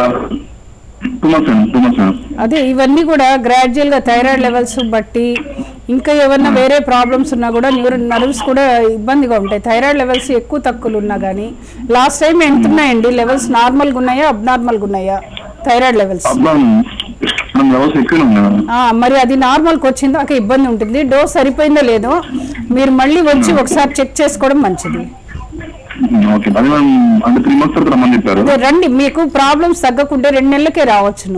two months madam two months madam అదే ఇవన్నీ కూడా గ్రాడ్యువల్ గా థైరాయిడ్ లెవెల్స్ బట్టి ఇంకా ఏమన్నా వేరే ప్రాబ్లమ్స్ ఉన్నా కూడా న్యూరో నర్వ్స్ కూడా ఇబ్బందిగా ఉంటాయి థైరాయిడ్ లెవెల్స్ ఎక్కువ తక్కువలు ఉన్నా కానీ లాస్ట్ టైం ఎంత ఉన్నాయండి లెవెల్స్ నార్మల్గా ఉన్నాయా అబ్నార్మల్గా ఉన్నాయా థైరాయిడ్ లెవెల్స్ అబ్బా మనం వ్యవస్థ ఎక్కువనే ఉంది మేడం ఆ, మరి అది నార్మల్కి వచ్చిందో అక్కడ ఇబ్బంది ఉంటుంది డోస్ సరిపోయిందో లేదో మీరు మళ్ళీ వచ్చి ఒకసారి చెక్ చేసుకోవడం మంచిది ఓకే అది మనం అంటే త్రీ మంత్స్ తర్వాత రమ్మని చెప్పారు అదే రండి మీకు ప్రాబ్లమ్స్ తగ్గకుంటే రెండు నెలలకే రావచ్చును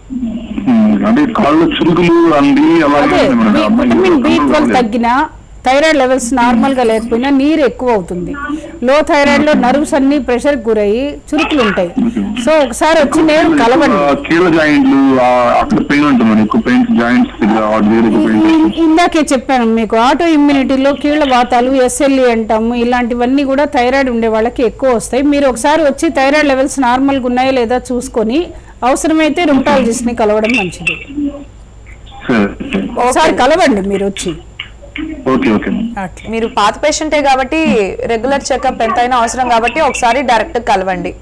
ఉమ్, అంటే కాళ్ళు చురుకులు అండి అలాగే అదే ఉంది మేడం. అమ్మాయికి విటమిన్ బి కంట్రోల్ ట్వెల్వ్ లేదు. తగ్గినా థైరాయిడ్ లెవెల్స్ నార్మల్ గా లేకపోయినా నీరు ఎక్కువ అవుతుంది లో థైరాయిడ్ లో నర్వ్స్ అన్ని ప్రెషర్ గురయ్యి చురుకులు ఉంటాయి సో ఒకసారి వచ్చి నేను కలవండి ఆ, కీళ్ళ జాయింట్లు ఆ, అక్కడ పెయిన్ ఉంటుంది మేడం ఎక్కువ పెయిన్స్ జాయింట్స్ దగ్గర వాటి దగ్గర ఎక్కువ పెయిన్ ఇ- ఇందాకే చెప్పాను మీకు ఆటో ఇమ్యూనిటీలో కీళ్ళ వాతాలు ఎస్ఎల్ఈ అంటాము ఇలాంటివన్నీ కూడా థైరాయిడ్ ఉండే వాళ్ళకి ఎక్కువ వస్తాయి మీరు ఒకసారి వచ్చి థైరాయిడ్ లెవెల్స్ నార్మల్గా ఉన్నాయా లేదా చూసుకొని అవసరమైతే rheumatologist ని కలవడం మంచిది సరే సరే. ఒకసారి కలవండి మీరు వచ్చి ఓకే ఓకే మేడం. అట్లా మీరు పాత పేషెంటే కాబట్టి రెగ్యులర్ చెకప్ ఎంతైనా అవసరం కాబట్టి ఒకసారి డైరెక్ట్ కలవండి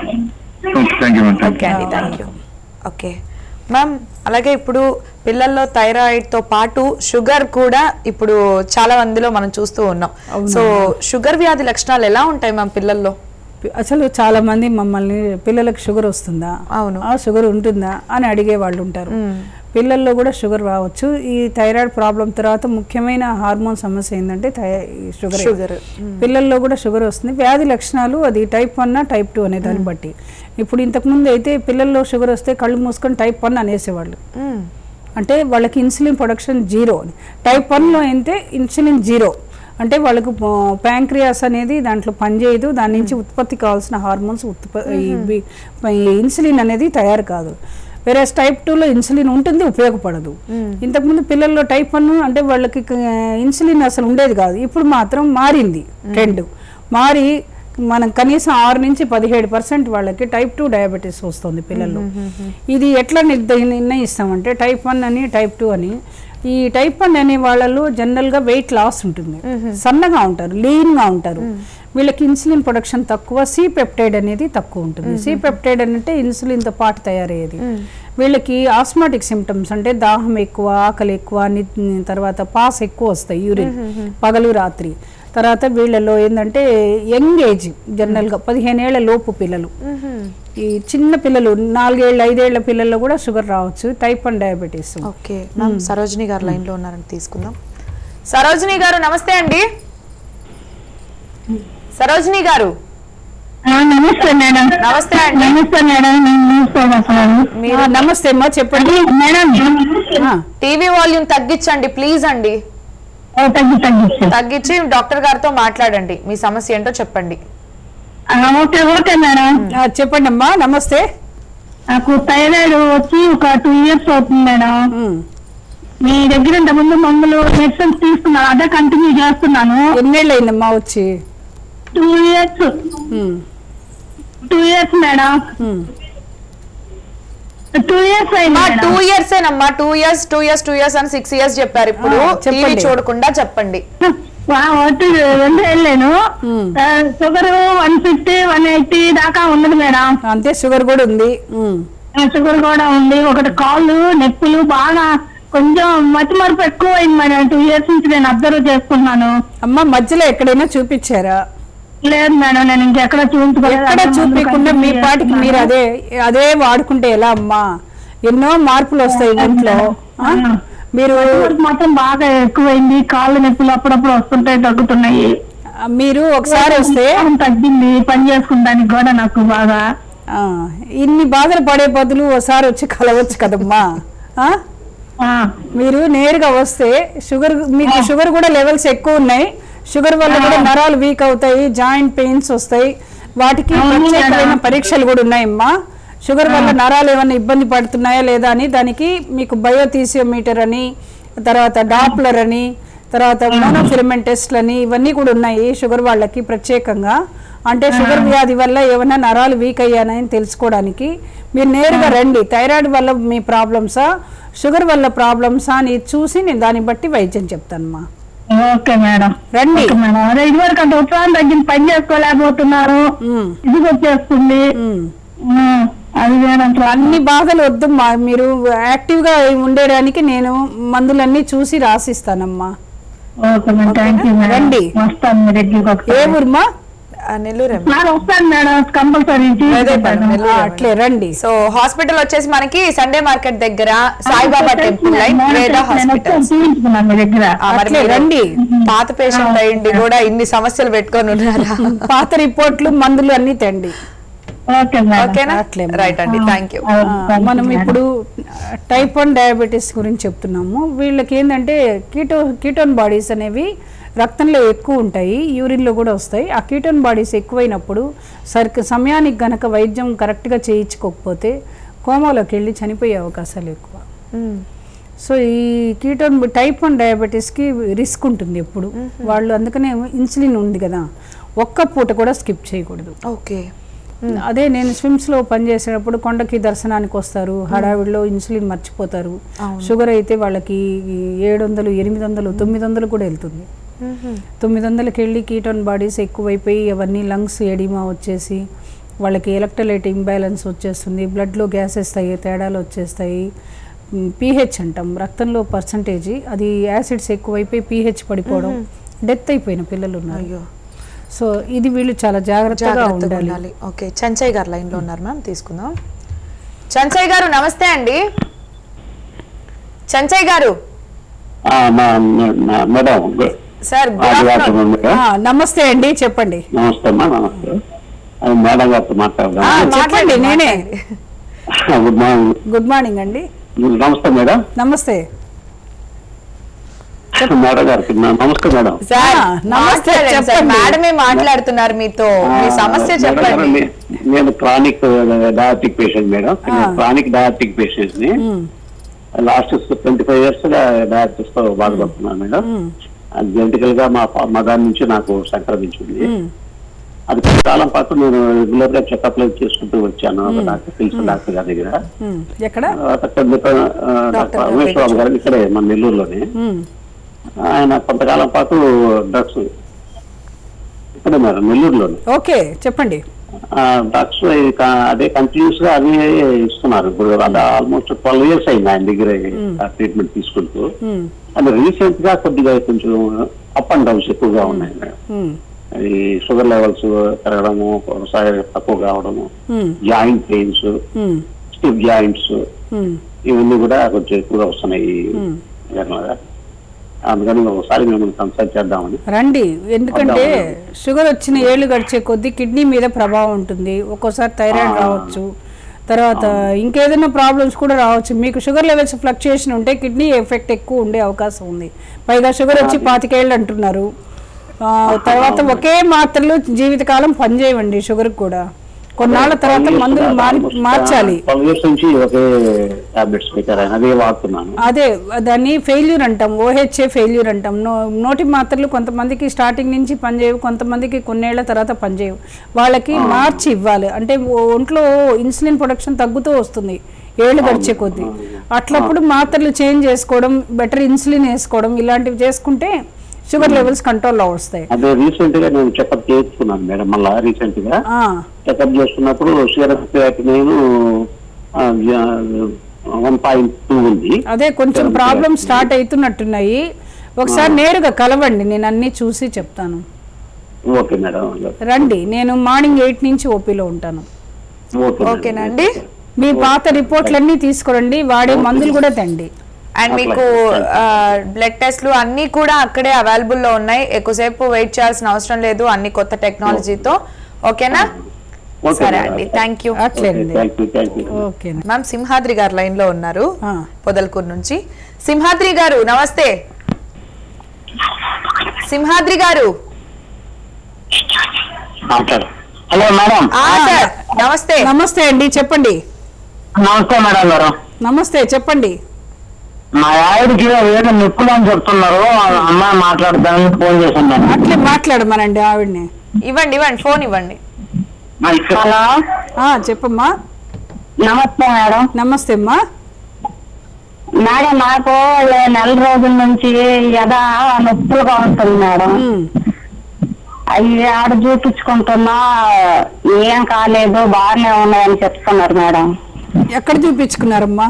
okay thank you madam thank okay అండి థ్యాంక్ యూ ఓకే మ్యామ్ అలాగే ఇప్పుడు పిల్లల్లో థైరాయిడ్ తో పాటు షుగర్ కూడా ఇప్పుడు చాలా మందిలో మనం చూస్తూ ఉన్నాం సో షుగర్ వ్యాధి లక్షణాలు ఎలా ఉంటాయి మ్యామ్ పిల్లల్లో అసలు చాలా మంది మమ్మల్ని పిల్లలకు షుగర్ వస్తుందా అవును. ఆ షుగర్ ఉంటుందా అని అడిగే వాళ్ళు ఉంటారు పిల్లల్లో కూడా షుగర్ రావచ్చు ఈ థైరాయిడ్ ప్రాబ్లం తర్వాత ముఖ్యమైన హార్మోన్ సమస్య ఏంటంటే థై- ఈ షుగర్ షుగర్. పిల్లల్లో కూడా షుగర్ వస్తుంది వ్యాధి లక్షణాలు అది టైప్ వన్ టైప్ టూ అనే దాన్ని బట్టి ఇప్పుడు ఇంతకుముందు అయితే పిల్లల్లో షుగర్ వస్తే కళ్ళు మూసుకొని టైప్ వన్ అనేసేవాళ్ళు మ్మ్. అంటే వాళ్ళకి ఇన్సులిన్ ప్రొడక్షన్ జీరో అని టైప్ వన్లో అయితే ఇన్సులిన్ జీరో అంటే వాళ్ళకు ప్యాంక్రియాస్ అనేది దాంట్లో పనిచేయదు దాని నుంచి ఉత్పత్తి కావాల్సిన హార్మోన్స్ ఉత్పత్తి ఇన్సులిన్ అనేది తయారు కాదు వేరే టైప్ టూలో ఇన్సులిన్ ఉంటుంది ఉపయోగపడదు ఇంతకుముందు పిల్లల్లో టైప్ వన్ అంటే వాళ్ళకి ఇన్సులిన్ అసలు ఉండేది కాదు ఇప్పుడు మాత్రం మారింది ట్రెండ్ మారి మనం కనీసం ఆరు నుంచి పదిహేడు పర్సెంట్ వాళ్ళకి టైప్ టూ డయాబెటీస్ వస్తుంది పిల్లల్లో ఇది ఎట్లా నిర్ద- నిర్ణయిస్తామంటే టైప్ వన్ అని టైప్ టూ అని ఈ టైప్ వన్ అనే వాళ్ళలో జనరల్గా వెయిట్ లాస్ ఉంటుంది సన్నగా ఉంటారు లీన్గా ఉంటారు వీళ్ళకి ఇన్సులిన్ ప్రొడక్షన్ తక్కువ సి పెప్టైడ్ అనేది తక్కువ ఉంటుంది సి పెప్టైడ్ అంటే ఇన్సులిన్తో పాటు తయారయ్యేది వీళ్ళకి ఆస్మాటిక్ సిమ్టమ్స్ అంటే దాహం ఎక్కువ ఆకలి ఎక్కువ ని- తర్వాత పాస్ ఎక్కువ వస్తాయి యూరిన్ పగలు రాత్రి తర్వాత వీళ్ళలో ఏంటంటే యంగ్ ఏజ్ జనరల్గా పదిహేనేళ్ల లోపు పిల్లలు ఈ చిన్న పిల్లలు నాలుగేళ్ళ ఐదేళ్ల పిల్లల్లో కూడా షుగర్ రావచ్చు type one diabetes okay ma'am Sarojini గారు లైన్ లో ఉన్నారని తీసుకుందాం సరోజిని గారు నమస్తే అండి సరోజిని గారు నమస్తే మేడం నమస్తే అండి నమస్తే మేడం నేను చూస్తాను అసలు మీరు నమస్తే అమ్మా చెప్పండి మేడం ఆ, టీవీ వాల్యూమ్ తగ్గించండి ప్లీజ్ అండి ఓ, తగ్గి తగ్గించు తగ్గించి డాక్టర్ గారితో మాట్లాడండి మీ సమస్య ఏంటో చెప్పండి ఆ, ఓకే ఓకే మేడం ఆ, చెప్పండి అమ్మా నమస్తే నాకు థైరాయిడ్ వచ్చి ఒక టూ ఇయర్స్ అవుతుంది మేడం ఉమ్. మీ దగ్గర ఇంత ముందు మందులు మెడిసిన్స్ తీసుకున్నాను అదే కంటిన్యూ చేస్తున్నాను ఎన్నేళ్ళు అయిందమ్మా వచ్చి టూ ఇయర్స్ ఉమ్, టూ ఇయర్స్ మేడం ఉమ్. టూ ఇయర్స్ అయింది మా మేడం. టూ ఇయర్స్ ఏనమ్మా two years two years two years అని సిక్స్ ఇయర్స్ చెప్పారు ఇప్పుడు ఆ, టీవీ చెప్పండి. చూడకుండా చెప్పండి ఆ, ఒకటి రెండు వెళ్ళాను ఉమ్. Sugar one fifty one eighty దాకా ఉన్నది మేడం అంతే షుగర్ కూడా ఉంది ఉమ్. షుగర్ కూడా ఉంది ఒకటి కాళ్ళు నొప్పులు బాగా కొంచెం మతి మరుపు ఎక్కువ అయింది మేడం టూ ఇయర్స్ నుంచి నేను అబ్జర్వ్ చేసుకున్నాను అమ్మ మధ్యలో ఎక్కడైనా చూపించారా లేదు మేడం నేను ఇంకెక్కడ చూపించుకోలేదు ఎక్కడ అదే మందులు చూపించకుండా మీ continue పాటికి మీరు చేస్తున్నాను. అదే అదే వాడుకుంటే ఎలా అమ్మా ఎన్నో మార్పులు వస్తాయి ఇంట్లో ఆ? మీరు మతి మరుపు మాత్రం బాగా ఎక్కువైంది కాళ్ళు నొప్పులు అప్పుడప్పుడు వస్తుంటాయి తగ్గుతున్నాయి మీరు ఒకసారి వస్తే ఉత్సాహం తగ్గింది పని చేసుకుంటానికి కూడా నాకు బాగా ఆ, ఇన్ని బాధలు పడే బదులు ఒకసారి వచ్చి కలవచ్చు కదమ్మా ఆ? ఆ, మీరు నేరుగా వస్తే షుగర్ మీకు షుగర్ కూడా లెవెల్స్ ఎక్కువ ఉన్నాయి షుగర్ వల్ల కూడా నరాలు వీక్ అవుతాయి జాయింట్ పెయిన్స్ వస్తాయి వాటికి అవును ప్రత్యేకమైన మేడం. పరీక్షలు కూడా ఉన్నాయమ్మా షుగర్ వల్ల నరాలు ఏమైనా ఇబ్బంది పడుతున్నాయా లేదా అని దానికి మీకు బయోథీసియోమీటర్ అని తర్వాత డాప్లర్ అని తర్వాత మోనోఫిలమెంట్ టెస్ట్లు అని ఇవన్నీ కూడా ఉన్నాయి షుగర్ వాళ్ళకి ప్రత్యేకంగా అంటే షుగర్ వ్యాధి వల్ల ఏమైనా నరాలు వీక్ అయ్యానని తెలుసుకోవడానికి మీరు నేరుగా రండి థైరాయిడ్ వల్ల మీ ప్రాబ్లమ్సా షుగర్ వల్ల ప్రాబ్లమ్సా అని చూసి నేను దాన్ని బట్టి వైద్యం చెప్తానమ్మా ఓకే మేడం రండి ఓకే మేడం అదే ఇదివరకు అంటే ఉత్సాహం తగ్గింది పని చేసుకోలేకపోతున్నారు ఉమ్, ఇది వచ్చేస్తుంది ఉమ్. ఉమ్, అది మేడం అన్ని బాధలు వద్దమ్మా మీరు యాక్టివ్గా ఉండడానికి నేను మందులన్నీ చూసి రాసిస్తానమ్మా okay madam thank you madam రండి. వస్తాను మీ దగ్గరికి ఏ ఒకసారి ఊర్మా ఆ, నెల్లూరు ఏమో. మేడం వస్తాను మేడం కంపల్సరీ మెదక్పల్లి, నెల్లూరు ఆ, ఏమో. అట్లే రండి సో హాస్పిటల్ వచ్చేసి మనకి సండే మార్కెట్ దగ్గర Saibaba temple line Veda hospital చూపించుకున్నాను మీ దగ్గర ఆ, మరి అట్లే మీరు రండి. పాత పేషెంట్ అయ్యిండి కూడా ఇన్ని సమస్యలు పెట్టుకొని ఉన్నారా పాత రిపోర్ట్లు మందులు అన్ని తెండి ఓకే మేడం ఓకేనా అట్లే. రైట్ అండి థ్యాంక్ యూ ఆ, ఆ, thank you, మనం మేడం. ఇప్పుడు టైప్ వన్ డయాబెటీస్ గురించి చెప్తున్నాము వీళ్ళకి ఏంటంటే కీటో కీటోన్ బాడీస్ అనేవి రక్తంలో ఎక్కువ ఉంటాయి యూరిన్లో కూడా వస్తాయి ఆ కీటోన్ బాడీస్ ఎక్కువైనప్పుడు సరికి సమయానికి గనక వైద్యం కరెక్ట్గా చేయించుకోకపోతే కోమాలోకి వెళ్ళి చనిపోయే అవకాశాలు ఎక్కువ సో ఈ కీటోన్ టైప్ వన్ డయాబెటీస్కి రిస్క్ ఉంటుంది ఎప్పుడు వాళ్ళు అందుకనే ఇన్సులిన్ ఉంది కదా ఒక్క పూట కూడా స్కిప్ చేయకూడదు ఓకే అదే నేను స్విమ్స్ లో పనిచేసేటప్పుడు కొండకి దర్శనానికి వస్తారు హడావిడిలో ఇన్సులిన్ మర్చిపోతారు షుగర్ అయితే వాళ్ళకి ఏడు వందలు ఎనిమిది వందలు తొమ్మిది వందలు కూడా వెళ్తుంది తొమ్మిది వందలకి వెళ్ళి కీటోన్ బాడీస్ ఎక్కువైపోయి అవన్నీ లంగ్స్ ఎడిమా వచ్చేసి వాళ్ళకి ఎలక్ట్రోలైట్ ఇంబ్యాలెన్స్ వచ్చేస్తుంది బ్లడ్లో గ్యాసెస్ అయ్యే తేడాలు వచ్చేస్తాయి పీహెచ్ అంటాం రక్తంలో పర్సంటేజ్ అది యాసిడ్స్ ఎక్కువైపోయి పీహెచ్ పడిపోవడం డెత్ అయిపోయిన పిల్లలు ఉన్నారు అయ్యో సో ఇది వీళ్ళు చాలా జాగ్రత్తగా జాగ్రత్తగా ఉండాలి ఉండాలి ఓకే చంచయ్ గారు లైన్ లో ఉన్నారు మ్యామ్ తీసుకుందాం చంచయ్ గారు నమస్తే అండి చంచయ్ గారు ఆ, మా- మా- మా- మేడం గు- సార్ ఆ, good good afternoon afternoon madam ఆ, నమస్తే అండి చెప్పండి నమస్తే అమ్మా నమస్తే అది మేడం గారితో మాట్లాడదాం ఆ, చెప్పండి మాట్లాడండి, నేనే మాట్లాడండి. గుడ్ మార్నింగ్ గుడ్ మార్నింగ్ అండి నమస్తే మేడం నమస్తే మేడం గారికి నా- నమస్తే మేడం సార్ ఆ, నమస్తే, మాట్లాడండి సార్ చెప్పండి. మేడమే మాట్లాడుతున్నారు మీతో మీ సమస్య మేడం చెప్పండి గారు, నే- నేను chronic diabetic patient madam chronic diabetic patient ని last twenty five years diabetes తో బాధపడుతున్నాను మేడం జెనటికల్ గా మా మదర్ నుంచి నాకు సంక్రమించింది అది కొంతకాలం పాటు నేను రెగ్యులర్ గా చెకప్ చేసుకుంటూ వచ్చాను ఒక డాక్టర్ తెలిసిన డాక్టర్ గారి దగ్గర ఉమ్, ఎక్కడ తర్వాత పెద్ద ఆ, డాక్టర్ రమేష్ బాబు గారు ఇక్కడే మన నెల్లూరులోనే ఉమ్, ఆయన కొంతకాలం పాటు డ్రగ్స్ ఇక్కడే మేడం నెల్లూరులోనే ఓకే చెప్పండి డ్రగ్స్ అదే కంటిన్యూస్ గా అదే ఇస్తున్నారు ఇప్పుడు అది ఆల్మోస్ట్ ట్వెల్వ్ ఇయర్స్ అయింది ఆయన దగ్గర ట్రీట్మెంట్ తీసుకుంటూ ఉమ్, అది రీసెంట్ గా కొద్దిగా కొంచెం అప్ అండ్ డౌన్స్ ఎక్కువగా ఉన్నాయి మేడం ఉమ్, ఈ షుగర్ లెవెల్స్ పెరగడము ఒకసారి తక్కువ కావడము ఉమ్, జాయింట్ పెయిన్స్ ఉమ్, స్టిఫ్ జాయింట్స్ ఉమ్. ఇవన్నీ కూడా కొంచెం ఎక్కువగా వస్తున్నాయి జనరల్గా అందుకని ఒకసారి మిమ్మల్ని కన్సల్ట్ చేద్దామని రండి ఎందుకంటే షుగర్ వచ్చిన ఏళ్ళు గడిచే కొద్దీ కిడ్నీ మీద ప్రభావం ఉంటుంది ఒక్కోసారి థైరాయిడ్ రావచ్చు తర్వాత ఇంకేదైనా ప్రాబ్లమ్స్ కూడా రావచ్చు మీకు షుగర్ లెవెల్స్ ఫ్లక్చుయేషన్ ఉంటే కిడ్నీ ఎఫెక్ట్ ఎక్కువ ఉండే అవకాశం ఉంది పైగా షుగర్ వచ్చి పాతికేళ్ళు అంటున్నారు ఆ, తర్వాత ఒకే మాత్రలు జీవితకాలం పనిచేయవండి షుగర్ కూడా కొన్నాళ్ళ తర్వాత మందులు మారి మార్చాలి ట్వెల్వ్ ఇయర్స్ నుంచి ఒకే టాబ్లెట్స్ పెట్టారు ఆయన అదే వాడుతున్నాను అదే దాన్ని ఫెయిల్యూర్ అంటాం ఓహెచ్ఏ ఫెయిల్యూర్ అంటాం నో నోటి మాత్రలు కొంతమందికి స్టార్టింగ్ నుంచి పనిచేయవు కొంతమందికి కొన్నేళ్ల తర్వాత పనిచేయవు వాళ్ళకి మార్చి ఇవ్వాలి అంటే ఓ- ఒంట్లో ఇన్సులిన్ ప్రొడక్షన్ తగ్గుతూ వస్తుంది ఏళ్ళు గడిచే కొద్దీ అట్లప్పుడు మాత్రలు చేంజ్ చేసుకోవడం బెటర్ ఇన్సులిన్ వేసుకోవడం ఇలాంటివి చేసుకుంటే షుగర్ లెవెల్స్ కంట్రోల్లో వస్తాయి అదే రీసెంట్ గా నేను చెకప్ చేసుకున్నాను మేడం మళ్ళా రీసెంట్ గా ఆ, చెకప్ చేసుకున్నప్పుడు షుగర్ నేను వన్ పాయింట్ టూ ఉంది అదే కొంచెం ప్రాబ్లమ్ స్టార్ట్ అవుతున్నట్టున్నాయి ఒకసారి నేరుగా కలవండి నేను అన్నీ చూసి చెప్తాను ఓకే మేడం రండి నేను మార్నింగ్ ఎయిట్ నుంచి ఓపీలో ఉంటాను ఓకే మేడం. ఓకేనండి మీ పాత రిపోర్ట్లన్నీ తీసుకురండి వాడే మందులు కూడా తండి అండ్ మీకు బ్లడ్ టెస్ట్లు అన్ని కూడా అక్కడే అవైలబుల్ లో ఉన్నాయి ఎక్కువసేపు వెయిట్ చేయాల్సిన అవసరం లేదు అన్ని కొత్త టెక్నాలజీతో ఓకేనా ఓకే సరే మేడం. అండి థ్యాంక్ యూ అట్లేండి thank you thank you okay ma'am Simhadri గారు లైన్ లో ఉన్నారు ఆ. పొదల్కూరు నుంచి సింహాద్రి గారు నమస్తే సింహాద్రి గారు మాట్లాడు హలో మేడం ఆ సార్ నమస్తే నమస్తే అండి చెప్పండి నమస్తే మేడం గారు నమస్తే చెప్పండి మా ఆవిడకి ఏదో నొప్పులు అని చెప్తున్నారు అమ్మాయి మాట్లాడదామని ఫోన్ చేశాను మేడం అట్లే మాట్లాడమనండి ఆవిడ్ని ఇవ్వండి ఇవ్వండి ఫోన్ ఇవ్వండి హలో ఆ, చెప్పమ్మా నమస్తే మేడం నమస్తే అమ్మా మేడం నాకు నెల రోజుల నుంచి ఎద నొప్పులుగా ఉంటుంది మేడం ఉమ్, అవి ఆడ చూపించుకుంటున్నా ఏం కాలేదు బాగానే ఉన్నాయని చెప్తున్నారు మేడం ఎక్కడ చూపించుకున్నారమ్మా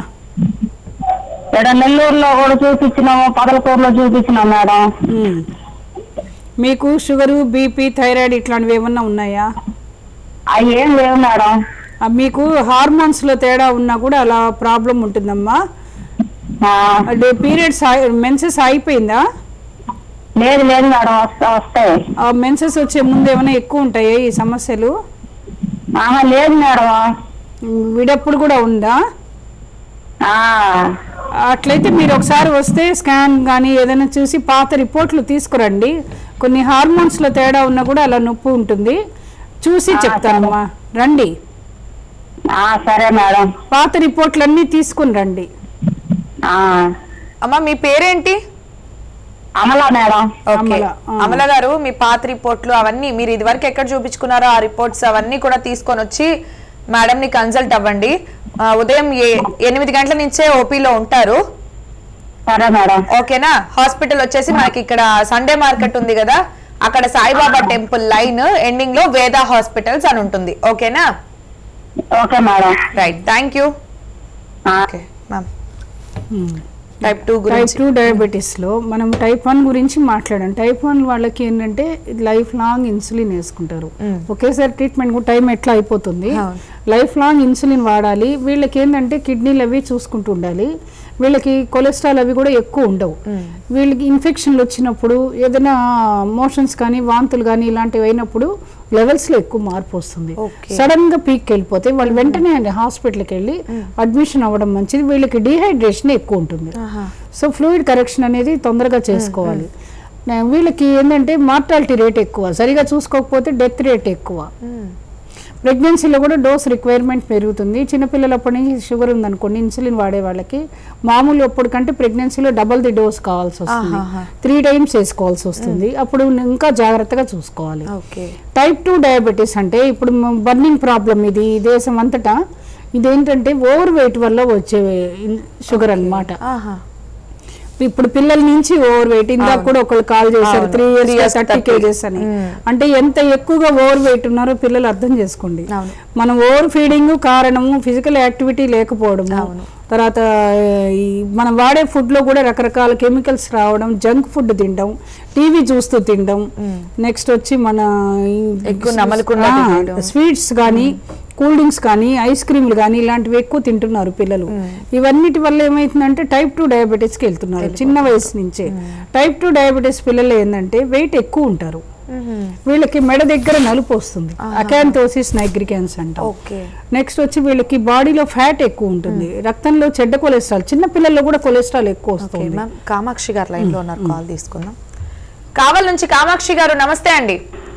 ఇక్కడ నెల్లూరులో కూడా చూపించినాము పదలకూరులో చూపించినాం మేడం ఉమ్. మీకు షుగరు బీపీ థైరాయిడ్ ఇట్లాంటివి ఏమన్నా ఉన్నాయా అవి ఏం లేవు మేడం ఆ, మీకు హార్మోన్స్లో తేడా ఉన్నా కూడా అలా ప్రాబ్లం ఉంటుందమ్మా ఆ, అంటే పీరియడ్స్ మెన్సెస్ అయిపోయిందా లేదు లేదు మేడం వస్తా వస్తాయి ఆ మెన్సెస్ వచ్చే ముందు ఏమైనా ఎక్కువ ఉంటాయా ఈ సమస్యలు ఆహా లేదు మేడం ఉమ్, విడప్పుడు కూడా ఉందా ఆ, అట్లయితే మీరు ఒకసారి వస్తే స్కాన్ కానీ ఏదైనా చూసి పాత రిపోర్ట్లు తీసుకురండి కొన్ని హార్మోన్స్లో తేడా ఉన్నా కూడా అలా నొప్పి ఉంటుంది చూసి చెప్తానమ్మా రండి ఆ, సరే మేడం పాత రిపోర్ట్లన్నీ తీసుకుని రండి ఆ, అమ్మా మీ పేరేంటి అమలా మేడం ఓకే అమల, ఆ. అమల గారు మీ పాత రిపోర్ట్లు అవన్నీ మీరు ఇదివరకు ఎక్కడ చూపించుకున్నారో ఆ రిపోర్ట్స్ అవన్నీ కూడా తీసుకొని వచ్చి మేడం ని కన్సల్ట్ అవ్వండి ఆ, ఉదయం ఏ- ఎనిమిది గంటల నుంచే ఓపీలో ఉంటారు సరే మేడం ఓకేనా హాస్పిటల్ వచ్చేసి మనకి ఇక్కడ సండే మార్కెట్ ఉంది కదా అక్కడ సాయిబాబా టెంపుల్ లైన్ ఎండింగ్ లో వేద హాస్పిటల్స్ అని ఉంటుంది ఓకేనా okay madam right thank you ఆ, okay ma'am type two type గురించి టూ డయాబెటీస్లో మనం టైప్ వన్ గురించి మాట్లాడాం టైప్ వన్ వాళ్ళకి ఏంటంటే లైఫ్ లాంగ్ ఇన్సులిన్ వేసుకుంటారు ఒకేసారి ట్రీట్మెంట్ టైం ఎట్లా అయిపోతుంది అవును. లైఫ్ లాంగ్ ఇన్సులిన్ వాడాలి వీళ్ళకి ఏంటంటే కిడ్నీలు అవి చూసుకుంటూ ఉండాలి వీళ్ళకి కొలెస్ట్రాల్ అవి కూడా ఎక్కువ ఉండవు వీళ్ళకి ఇన్ఫెక్షన్లు వచ్చినప్పుడు ఏదైనా మోషన్స్ కానీ వాంతులు కానీ ఇలాంటివి అయినప్పుడు లెవెల్స్లో ఎక్కువ మార్పు వస్తుంది Okay. సడన్ గా పీక్ వెళ్ళిపోతే వాళ్ళు వెంటనే హాస్పిటల్కి వెళ్ళి అడ్మిషన్ అవ్వడం మంచిది వీళ్ళకి డీహైడ్రేషన్ ఎక్కువ ఉంటుంది సో ఫ్లూయిడ్ కరెక్షన్ అనేది తొందరగా చేసుకోవాలి నా- వీళ్ళకి ఏంటంటే మార్టాలిటీ రేట్ ఎక్కువ సరిగా చూసుకోకపోతే డెత్ రేట్ ఎక్కువ ప్రెగ్నెన్సీలో కూడా డోస్ రిక్వైర్మెంట్ పెరుగుతుంది చిన్నపిల్లలప్పటి నుంచి షుగర్ ఉందనుకోండి ఇన్సులిన్ వాడే వాళ్ళకి మామూలు అప్పుడు కంటే ప్రెగ్నెన్సీలో డబల్ ది డోస్ కావాల్సి వస్తుంది ఆహాహా. త్రీ టైమ్స్ వేసుకోవాల్సి వస్తుంది అప్పుడు ఇంకా జాగ్రత్తగా చూసుకోవాలి ఓకే టైప్ టూ డయాబెటీస్ అంటే ఇప్పుడు బర్నింగ్ ప్రాబ్లం ఇది ఈ దేశం అంతటా ఇదేంటంటే ఓవర్ వెయిట్ వల్ల వచ్చే షుగర్ అన్నమాట ఆహా ఇప్పుడు పిల్లల నుంచి ఓవర్ వెయిట్ ఇందాక కూడా ఒకళ్ళు కాల్ చేశారు అవును. Three Three years, years thirty 30. Kgs అని మ్మ్. అంటే ఎంత ఎక్కువగా ఓవర్ వెయిట్ ఉన్నారో పిల్లలు అర్థం చేసుకోండి అవును. మనం ఓవర్ ఫీడింగ్ కారణము ఫిజికల్ యాక్టివిటీ లేకపోవడము అవును. తర్వాత ఈ మనం వాడే ఫుడ్ లో కూడా రకరకాల కెమికల్స్ రావడం జంక్ ఫుడ్ తినడం టీవీ చూస్తూ తినడం నెక్స్ట్ వచ్చి మన ఎక్కువ నమలకుండా తినడం. స్వీట్స్ కానీ కూల్ డ్రింక్స్ కానీ ఐస్ క్రీమ్లు కానీ ఇలాంటివి ఎక్కువ తింటున్నారు పిల్లలు ఇవన్నిటి వల్ల ఏమవుతుందంటే టైప్ టూ డయాబెటీస్కి వెళ్తున్నారు చిన్న వయసు నుంచే టైప్ టూ డయాబెటీస్ పిల్లలు ఏంటంటే వెయిట్ ఎక్కువ ఉంటారు వీళ్ళకి మెడ దగ్గర నలుపు వస్తుంది అకాంతోసిస్ నైగ్రికాన్స్ అంటాం ఓకే నెక్స్ట్ వచ్చి వీళ్ళకి బాడీలో ఫ్యాట్ ఎక్కువ ఉంటుంది రక్తంలో చెడ్డ కొలెస్ట్రాల్ చిన్న పిల్లల్లో కూడా కొలెస్ట్రాల్ ఎక్కువ ఓకే వస్తుంది మ్యామ్ కామాక్షి గారు లైన్ లో ఉన్నారు కాల్ తీసుకుందాం కావల్ నుంచి కామాక్షి గారు నమస్తే అండి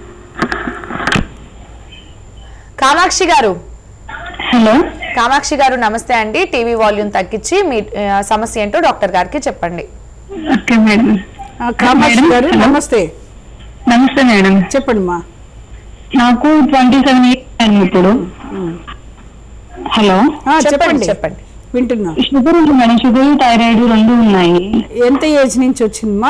కామాక్షి గారు హలో కామాక్షి గారు నమస్తే అండి టీవీ వాల్యూమ్ తగ్గించి మీ ఆ, సమస్య ఏంటో డాక్టర్ గారికి చెప్పండి ఓకే మేడం ఆ, కామాక్షి గారు నమస్తే నమస్తే మేడం చెప్పండి మా నాకు ట్వంటీ సెవెన్ ఇయర్స్ అయింది ఇప్పుడు హలో ఆ, చెప్పండి చెప్పండి చెప్పండి వింటున్నా షుగర్ ఉంది మేడం షుగర్ థైరాయిడ్ రెండు ఉన్నాయి ఎంత ఏజ్ నుంచి వచ్చిందమ్మా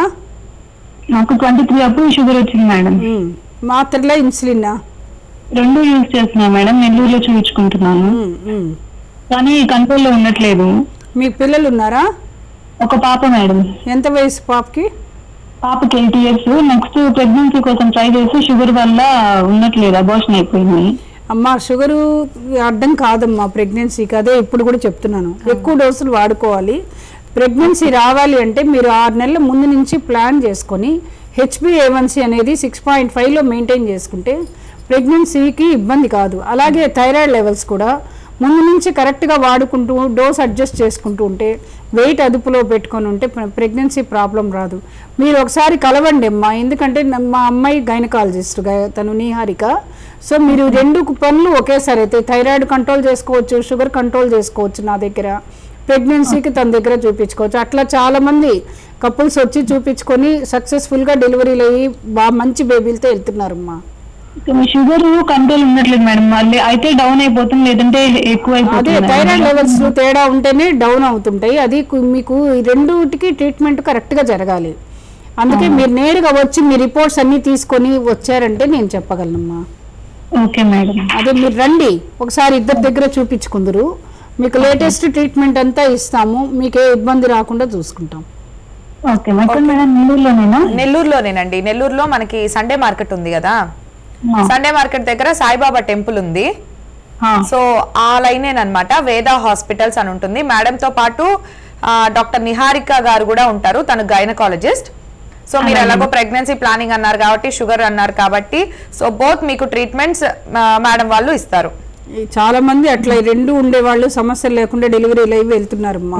నాకు ట్వంటీ త్రీ అప్పుడు షుగర్ వచ్చింది మేడం ఉమ్. మాత్రలా ఇన్సులిన్నా రెండు యూజ్ చేస్తున్నా మేడం నెల్లూరులో చూపించుకుంటున్నాను ఉమ్, ఉమ్. కానీ కంట్రోల్లో ఉండట్లేదు మీకు పిల్లలు ఉన్నారా ఒక పాప మేడం ఎంత వయసు పాపకి పాపకి ఎయిట్ ఇయర్స్ నెక్స్ట్ ప్రెగ్నెన్సీ కోసం ట్రై చేసి షుగర్ వల్ల ఉండట్లేదు అబార్షన్ అయిపోయింది అమ్మా షుగరు అడ్డం కాదమ్మా ప్రెగ్నెన్సీకి అదే ఇప్పుడు కూడా చెప్తున్నాను ఎక్కువ డోసులు వాడుకోవాలి ప్రెగ్నెన్సీ రావాలి అంటే మీరు ఆరు నెలల ముందు నుంచి ప్లాన్ చేసుకొని హెచ్బిఏవన్సీ అనేది సిక్స్ పాయింట్ ఫైవ్లో మెయింటైన్ చేసుకుంటే ప్రెగ్నెన్సీకి ఇబ్బంది కాదు అలాగే థైరాయిడ్ లెవెల్స్ కూడా ముందు నుంచి కరెక్ట్గా వాడుకుంటూ డోస్ అడ్జస్ట్ చేసుకుంటూ ఉంటే వెయిట్ అదుపులో పెట్టుకొని ఉంటే ప్రెగ్నెన్సీ ప్రాబ్లం రాదు మీరు ఒకసారి కలవండి అమ్మా ఎందుకంటే న- మా అమ్మాయి గైనకాలజిస్ట్ తను నీహారిక సో మీరు రెండు పనులు ఒకేసారి అయితే థైరాయిడ్ కంట్రోల్ చేసుకోవచ్చు షుగర్ కంట్రోల్ చేసుకోవచ్చు నా దగ్గర ప్రెగ్నెన్సీకి తన దగ్గర చూపించుకోవచ్చు అట్లా చాలా మంది కపుల్స్ వచ్చి చూపించుకొని సక్సెస్ఫుల్గా డెలివరీలు అయ్యి బాగా మంచి బేబీలతో వెళ్తున్నారమ్మా షుగర్ కంట్రోల్ ఉండట్లేదు మేడం మళ్ళీ అయితే డౌన్ అయిపోతుంది లేదంటే ఎక్కువ అదే అయిపోతుంది థైరాయిడ్ లెవెల్స్ తేడా ఉంటేనే డౌన్ అవుతుంటాయి అది కు- మీకు ఈ రెండుటికి ట్రీట్మెంట్ కరెక్ట్గా జరగాలి అందుకే మీరు నేరుగా వచ్చి మీ రిపోర్ట్స్ అన్ని తీసుకొని వచ్చారంటే నేను చెప్పగలనమ్మా ఓకే మేడం అదే మీరు రండి ఒకసారి ఇద్దరి దగ్గర చూపించుకుందరు మీకు లేటెస్ట్ ట్రీట్మెంట్ అంతా ఇస్తాము మీకు ఏ ఇబ్బంది రాకుండా చూసుకుంటాం ఓకే ఎక్కడ మేడం నెల్లూరులోనేనా నెల్లూరులోనేనండి నెల్లూరులో మనకి సండే మార్కెట్ ఉంది కదా ఆ, సండే మార్కెట్ దగ్గర సాయిబాబా టెంపుల్ ఉంది ఆ, సో ఆ లైనేనమాట వేద హాస్పిటల్స్ అని ఉంటుంది మేడం తో పాటు ఆ, డాక్టర్ నిహారిక గారు కూడా ఉంటారు తను గైనకాలజిస్ట్ సో మీరు ఎలాగో ప్రెగ్నెన్సీ ప్లానింగ్ అన్నారు కాబట్టి షుగర్ అన్నారు కాబట్టి సో బోత్ మీకు ట్రీట్మెంట్స్ మేడం వాళ్ళు ఇస్తారు ఈ చాలా మంది అట్లా ఈ రెండు ఉండేవాళ్ళు సమస్యలు లేకుండా డెలివరీ లైవ్ వెళ్తున్నారమ్మా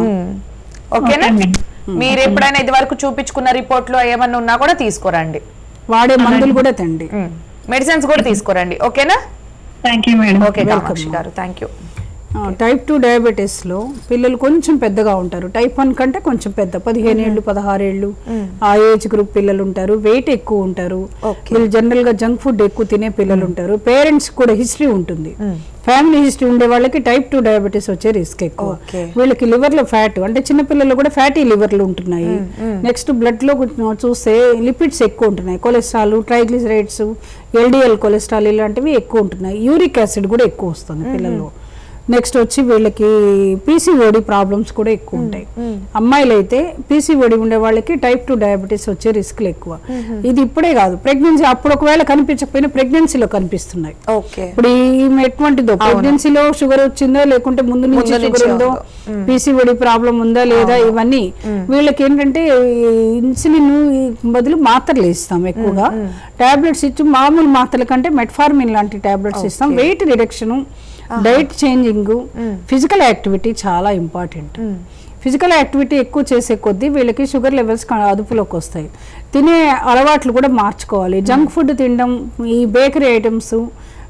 ఓకేనా ఓకే మేడం. మీరు ఎప్పుడైనా ఇది వరకు చూపించుకున్న రిపోర్ట్ లో ఏమన్నా ఉన్నా కూడా తీసుకురండి వాడే మందులు కూడా తండి మెడిసిన్స్ కూడా తీసుకురండి ఓకేనా thank you madam okay Kamakshi గారు థ్యాంక్ యూ టైప్ టూ డయాబెటీస్లో పిల్లలు కొంచెం పెద్దగా ఉంటారు టైప్ వన్ కంటే కొంచెం పెద్ద పదిహేను ఏళ్ళు పదహారు ఏళ్ళు ఆ ఏజ్ గ్రూప్ పిల్లలు ఉంటారు వెయిట్ ఎక్కువ ఉంటారు Okay. వీళ్ళు జనరల్ గా జంక్ ఫుడ్ ఎక్కువ తినే పిల్లలు ఉంటారు పేరెంట్స్ కూడా హిస్టరీ ఉంటుంది ఫ్యామిలీ హిస్టరీ ఉండే వాళ్ళకి టైప్ టూ డయాబెటీస్ వచ్చే రిస్క్ ఎక్కువ Okay. వీళ్ళకి లివర్ లో ఫ్యాట్ అంటే చిన్న పిల్లలు కూడా ఫ్యాటీ లివర్లు ఉంటున్నాయి నెక్స్ట్ బ్లడ్ లో కూడా చూస్తే లిపిడ్స్ ఎక్కువ ఉంటున్నాయి కొలెస్ట్రాల్ ట్రైగ్లిసరైడ్స్ ఎల్డిఎల్ కొలెస్ట్రాల్ ఇలాంటివి ఎక్కువ ఉంటున్నాయి యూరిక్ యాసిడ్ కూడా ఎక్కువ వస్తుంది పిల్లల్లో నెక్స్ట్ వచ్చి వీళ్ళకి పీసీఓడి ప్రాబ్లమ్స్ కూడా ఎక్కువ ఉంటాయి అమ్మాయిలు అయితే పీసీఓడి ఉండే వాళ్ళకి టైప్ టూ డయాబెటీస్ వచ్చే రిస్క్లు ఎక్కువ ఇది ఇప్పుడే కాదు ప్రెగ్నెన్సీ అప్పుడు ఒకవేళ కనిపించకపోయినా ప్రెగ్నెన్సీలో కనిపిస్తున్నాయి ఓకే ఇప్పుడు ఈమె ఎటువంటిదో ప్రెగ్నెన్సీలో షుగర్ వచ్చిందో లేకుంటే ముందు నుంచి ముందు షుగర్ నుంచి ఉందో పీసీఓడి ప్రాబ్లం ఉందా లేదా ఇవన్నీ వీళ్ళకి ఏంటంటే ఇన్సులిన్ బదులు మాత్రలు ఇస్తాం ఎక్కువగా టాబ్లెట్స్ ఇచ్చి మామూలు మాత్రల కంటే మెట్ఫార్మిన్ లాంటి టాబ్లెట్స్ ఇస్తాం weight reduction diet changing physical activity చాలా ఇంపార్టెంట్ ఫిజికల్ యాక్టివిటీ ఎక్కువ చేసే కొద్దీ వీళ్ళకి షుగర్ లెవెల్స్ అదుపులోకి వస్తాయి తినే అలవాట్లు కూడా మార్చుకోవాలి జంక్ ఫుడ్ తినడం ఈ బేకరీ ఐటమ్స్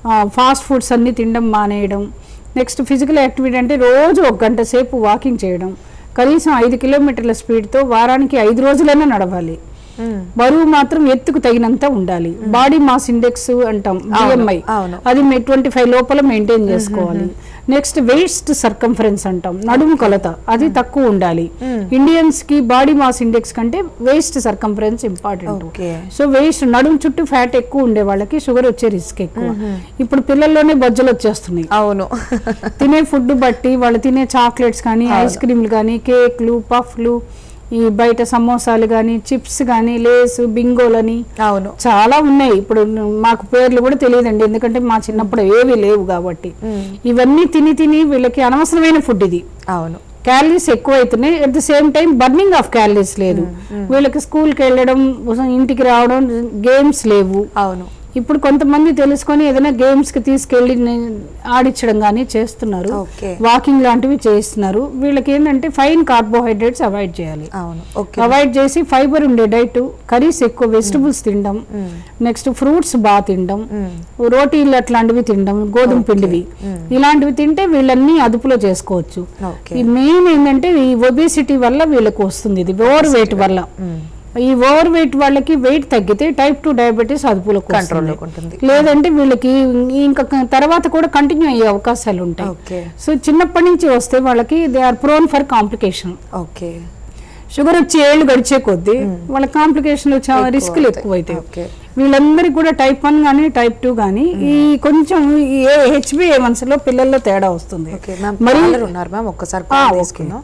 ఫాస్ట్ ఫుడ్స్ అన్ని తినడం మానేయడం నెక్స్ట్ ఫిజికల్ యాక్టివిటీ అంటే రోజు ఒక గంట సేపు వాకింగ్ చేయడం కనీసం ఐదు కిలోమీటర్ల స్పీడ్తో వారానికి ఐదు రోజులైనా నడవాలి బరువు మాత్రం ఎత్తుకు తగినంత ఉండాలి బాడీ మాస్ ఇండెక్స్ అంటాం బిఎంఐ అవును. అది ట్వంటీ ఫైవ్ లోపల మెయింటైన్ చేసుకోవాలి నెక్స్ట్ వేస్ట్ సర్కంఫరెన్స్ అంటాం నడుము కొలత అది తక్కువ ఉండాలి ఇండియన్స్ కి బాడీ మాస్ ఇండెక్స్ కంటే waist circumference important Okay. So waist నడుము చుట్టూ ఫ్యాట్ ఎక్కువ ఉండే వాళ్ళకి షుగర్ వచ్చే రిస్క్ ఎక్కువ ఇప్పుడు పిల్లల్లోనే బొజ్జలు వచ్చేస్తున్నాయి అవును తినే ఫుడ్ బట్టి వాళ్ళు తినే చాక్లెట్స్ కానీ ఐస్ క్రీమ్లు కానీ కేక్లు పఫ్లు ఈ బయట సమోసాలు కానీ చిప్స్ కానీ లేస్ బింగోలని అవును చాలా ఉన్నాయి ఇప్పుడు మాకు పేర్లు కూడా తెలియదండి ఎందుకంటే మా చిన్నప్పుడు ఏవి లేవు కాబట్టి ఇవన్నీ తిని తిని వీళ్ళకి అనవసరమైన ఫుడ్ ఇది అవును క్యాలరీస్ ఎక్కువ అవుతున్నాయి at the same time burning of calories లేదు వీళ్ళకి స్కూల్కి వెళ్ళడం ఇంటికి రావడం గేమ్స్ లేవు అవును ఇప్పుడు కొంతమంది తెలుసుకొని ఏదైనా గేమ్స్ కి తీసుకెళ్లి నే- ఆడించడం కానీ చేస్తున్నారు Okay. వాకింగ్ లాంటివి చేస్తున్నారు వీళ్ళకి ఏంటంటే ఫైన్ కార్బోహైడ్రేట్స్ అవాయిడ్ చేయాలి అవును ఓకే అవాయిడ్ చేసి ఫైబర్ ఉండే డైట్ కర్రీస్ ఎక్కువ వెజిటబుల్స్ తినడం నెక్స్ట్ ఫ్రూట్స్ బాగా తినడం రోటీలు అట్లాంటివి తినడం గోధుమ పిండివి ఇలాంటివి తింటే వీళ్ళన్నీ అదుపులో చేసుకోవచ్చు ఓకే ఈ మెయిన్ ఏంటంటే ఈ ఒబేసిటీ వల్ల వీళ్ళకి వస్తుంది ఇది ఓవర్ వెయిట్ వల్ల ఈ ఓవర్ వెయిట్ వాళ్ళకి వెయిట్ తగ్గితే టైప్ టూ డయాబెటీస్ అదుపులోకి కంట్రోల్లోకి వస్తుంది. ఉంటుంది లేదంటే వీళ్ళకి ఇంకా క- తర్వాత కూడా కంటిన్యూ అయ్యే అవకాశాలు ఉంటాయి ఓకే సో చిన్నప్పటి నుంచి వస్తే వాళ్ళకి they are prone for complication okay sugar వచ్చి ఏళ్ళు గడిచే కొద్దీ వాళ్ళ కాంప్లికేషన్లు చాలా రిస్క్లు ఎక్కువ అవుతాయి ఓకే. వీళ్ళందరికీ కూడా టైప్ వన్ కానీ టైప్ టూ కానీ ఈ కొంచెం ఈ హెచ్బి లో పిల్లల్లో తేడా వస్తుంది ఓకే మ్యామ్ మరి కాలర్ ఉన్నారు మ్యామ్ ఒక్కసారి ఆ, కాల్ ఓకే. తీసుకుందాం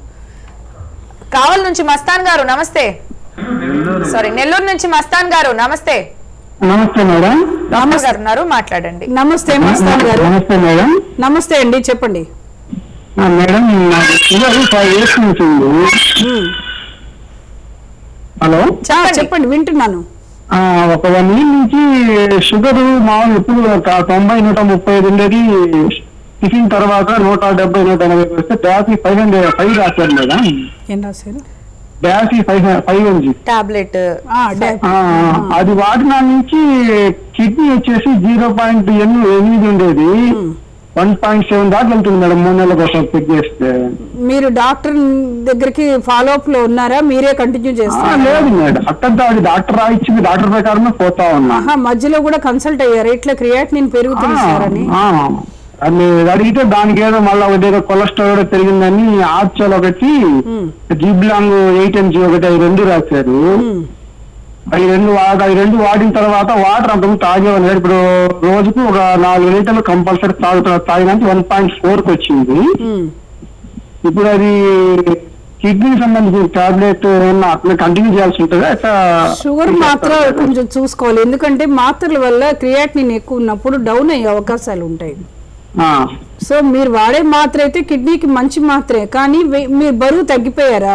కావల్ నుంచి మస్తాన్ గారు నమస్తే సారీ నెల్లూరు నుంచి మస్తాన్ గారు నమస్తే నమస్తే మేడం డాక్టర్ గారు ఉన్నారు మాట్లాడండి నమస్తే మస్తాన్ గారు నమస్తే మేడం నమస్తే అండి చెప్పండి ఆ, మేడం నాకు షుగర్ ఫైవ్ ఇయర్స్ నుంచి ఉంది ఉమ్. హలో ఆ, చెప్పండి వింటున్నాను ఆ, ఒక వన్ ఇయర్ నుంచి షుగర్ మామూలు ఎప్పుడు ఒక తొంభై నూట ముప్పై ఐదు ఉండేది టిఫిన్ తర్వాత నూట డెబ్బై నూట ఎనభై వస్తే డాసీ ఫైవ్ హండ్రెడ్ ఫైవ్ రాశారు మేడం ఏం రాశారు డాసీ ఫైవ్ ఫైవ్ ఎంజీ టాబ్లెట్ ఆ, డా- అది వాడిన నుంచి కిడ్నీ వచ్చేసి జీరో పాయింట్ ఎనిమిది ఉండేది వన్ పాయింట్ సెవెన్ దాకా వెళ్తుంది మేడం మూడు నెలల కోసం చెక్ చేస్తే మీరు డాక్టర్ దగ్గరికి ఫాలో అప్ లో ఉన్నారా మీరే కంటిన్యూ ఆ, చేస్తారా లేదు మేడం అక్కడ అది డాక్టర్ రాయించింది డాక్టర్ ప్రకారమే పోతా ఉన్నా ఆహా మధ్యలో కూడా కన్సల్ట్ అయ్యారు ఇట్లా క్రియాటినిన్ పెరుగుతుంది సార్ అని ఆ, అది అడిగితే దానికి ఏదో మళ్ళీ ఒకటి ఏదో కొలెస్ట్రాల్ కూడా పెరిగిందని ఆర్చల్ ఒకటి జిబ్లాంగ్ ఎయిట్ ఎంజీ ఒకటి అవి రెండు రాశారు అవి రెండు వాడ అవి రెండు వాడిన తర్వాత వాటర్ అంత తాగేవాళ్ళు ఇప్పుడు రోజుకు ఒక నాలుగు లీటర్లు కంపల్సరీ తాగుతా తాగినంత వన్ పాయింట్ ఫోర్ కి వచ్చింది ఉమ్. ఇప్పుడు అది కిడ్నీకి సంబంధించిన టాబ్లెట్ ఏమన్నా అట్లా కంటిన్యూ చేయాల్సి ఉంటుందా ఎట్లా షుగర్ మాత్రం కొంచెం చూసుకోవాలి ఎందుకంటే మాత్రల వల్ల క్రియాటినిన్ ఎక్కువ ఉన్నప్పుడు డౌన్ అయ్యే అవకాశాలు ఉంటాయి ఆ, సో మీరు వాడే మాత్ర అయితే కిడ్నీకి మంచి మాత్రే కానీ వె- మీరు బరువు తగ్గిపోయారా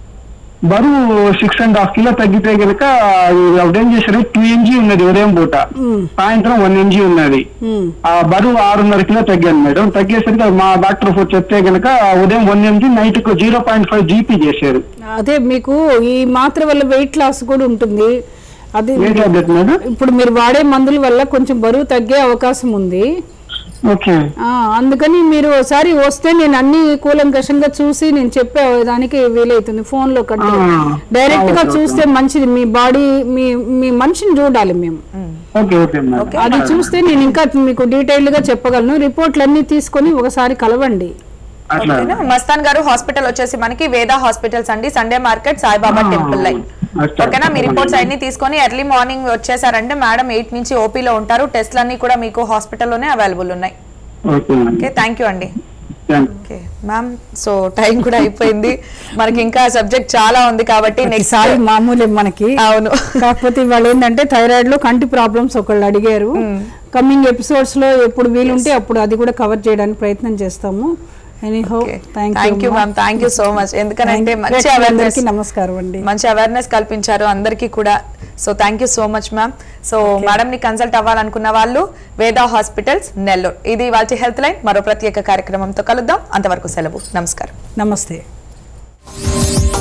బరువు సిక్స్ అండ్ హాఫ్ కిలో తగ్గితే కనుక అప్పుడు ఏం చేశారు టూ ఎంజీ ఉన్నది ఉదయం పూట సాయంత్రం వన్ ఎంజీ ఉన్నది ఉమ్. ఆ బరువు ఆరున్నర కిలో తగ్గాను మేడం తగ్గేసరికి మా డాక్టర్ ఫోర్ చెప్తే కనుక ఉదయం వన్ ఎంజీ నైట్ కు జీరో పాయింట్ ఫైవ్ జీపీ చేశారు అదే మీకు ఈ మాత్ర వల్ల వెయిట్ లాస్ కూడా ఉంటుంది అది ఏ టాబ్లెట్ మేడం ఇప్పుడు మీరు వాడే మందుల వల్ల కొంచెం బరువు తగ్గే అవకాశం ఉంది ఓకే ఆ, అందుకని మీరు ఒకసారి వస్తే నేను అన్ని కూలంకషంగా చూసి నేను చెప్పే దానికి వీలవుతుంది ఫోన్ లో కంటే ఆ. డైరెక్ట్ గా ఓకే, చూస్తే మంచిది మీ బాడీ మీ మీ మనిషిని చూడాలి మేము ఓకే ఓకే మేడం అది చూస్తే నేను ఇంకా మీకు డీటెయిల్ గా చెప్పగలను రిపోర్ట్లు అన్ని తీసుకొని ఒకసారి కలవండి అట్లా ఓకేనా మస్తాన్ గారు హాస్పిటల్ వచ్చేసి మనకి వేద హాస్పిటల్స్ అండి సండే మార్కెట్ సాయిబాబా ఆ, టెంపుల్ లైన్ అచ్చా. ఓకేనా మీ రిపోర్ట్స్ అన్ని తీసుకొని ఎర్లీ మార్నింగ్ వచ్చేసారంటే మేడం ఎయిట్ నుంచి ఓపీలో ఉంటారు టెస్ట్లు అన్ని కూడా మీకు హాస్పిటల్లోనే అవైలబుల్ ఉన్నాయి okay madam okay thank you అండి thank okay ma'am so time కూడా అయిపోయింది మనకి ఇంకా సబ్జెక్ట్ చాలా ఉంది కాబట్టి నెక్స్ట్ సారి మామూలే మనకి అవును కాకపోతే వాళ్ళు ఏంటంటే థైరాయిడ్ లో కంటి ప్రాబ్లమ్స్ ఒకళ్ళు అడిగారు కమింగ్ ఎపిసోడ్స్ లో ఎప్పుడు వీలుంటే అప్పుడు అది కూడా కవర్ చేయడానికి ప్రయత్నం చేస్తాము anyhow thank you ma'am thank you so much ఎందుకంటే మంచి అవేర్నెస్ అందరికీ నమస్కారం అండి మంచి అవేర్నెస్ కల్పించారు అందరికీ కూడా so thank you so much ma'am so madam ని కన్సల్ట్ అవ్వాలనుకున్న వాళ్ళు వేదా హాస్పిటల్స్ నెల్లూరు ఇది వాళ్ళ హెల్త్ లైన్ మరో ప్రత్యేక కార్యక్రమంతో కలుద్దాం అంతవరకు సెలవు నమస్కారం నమస్తే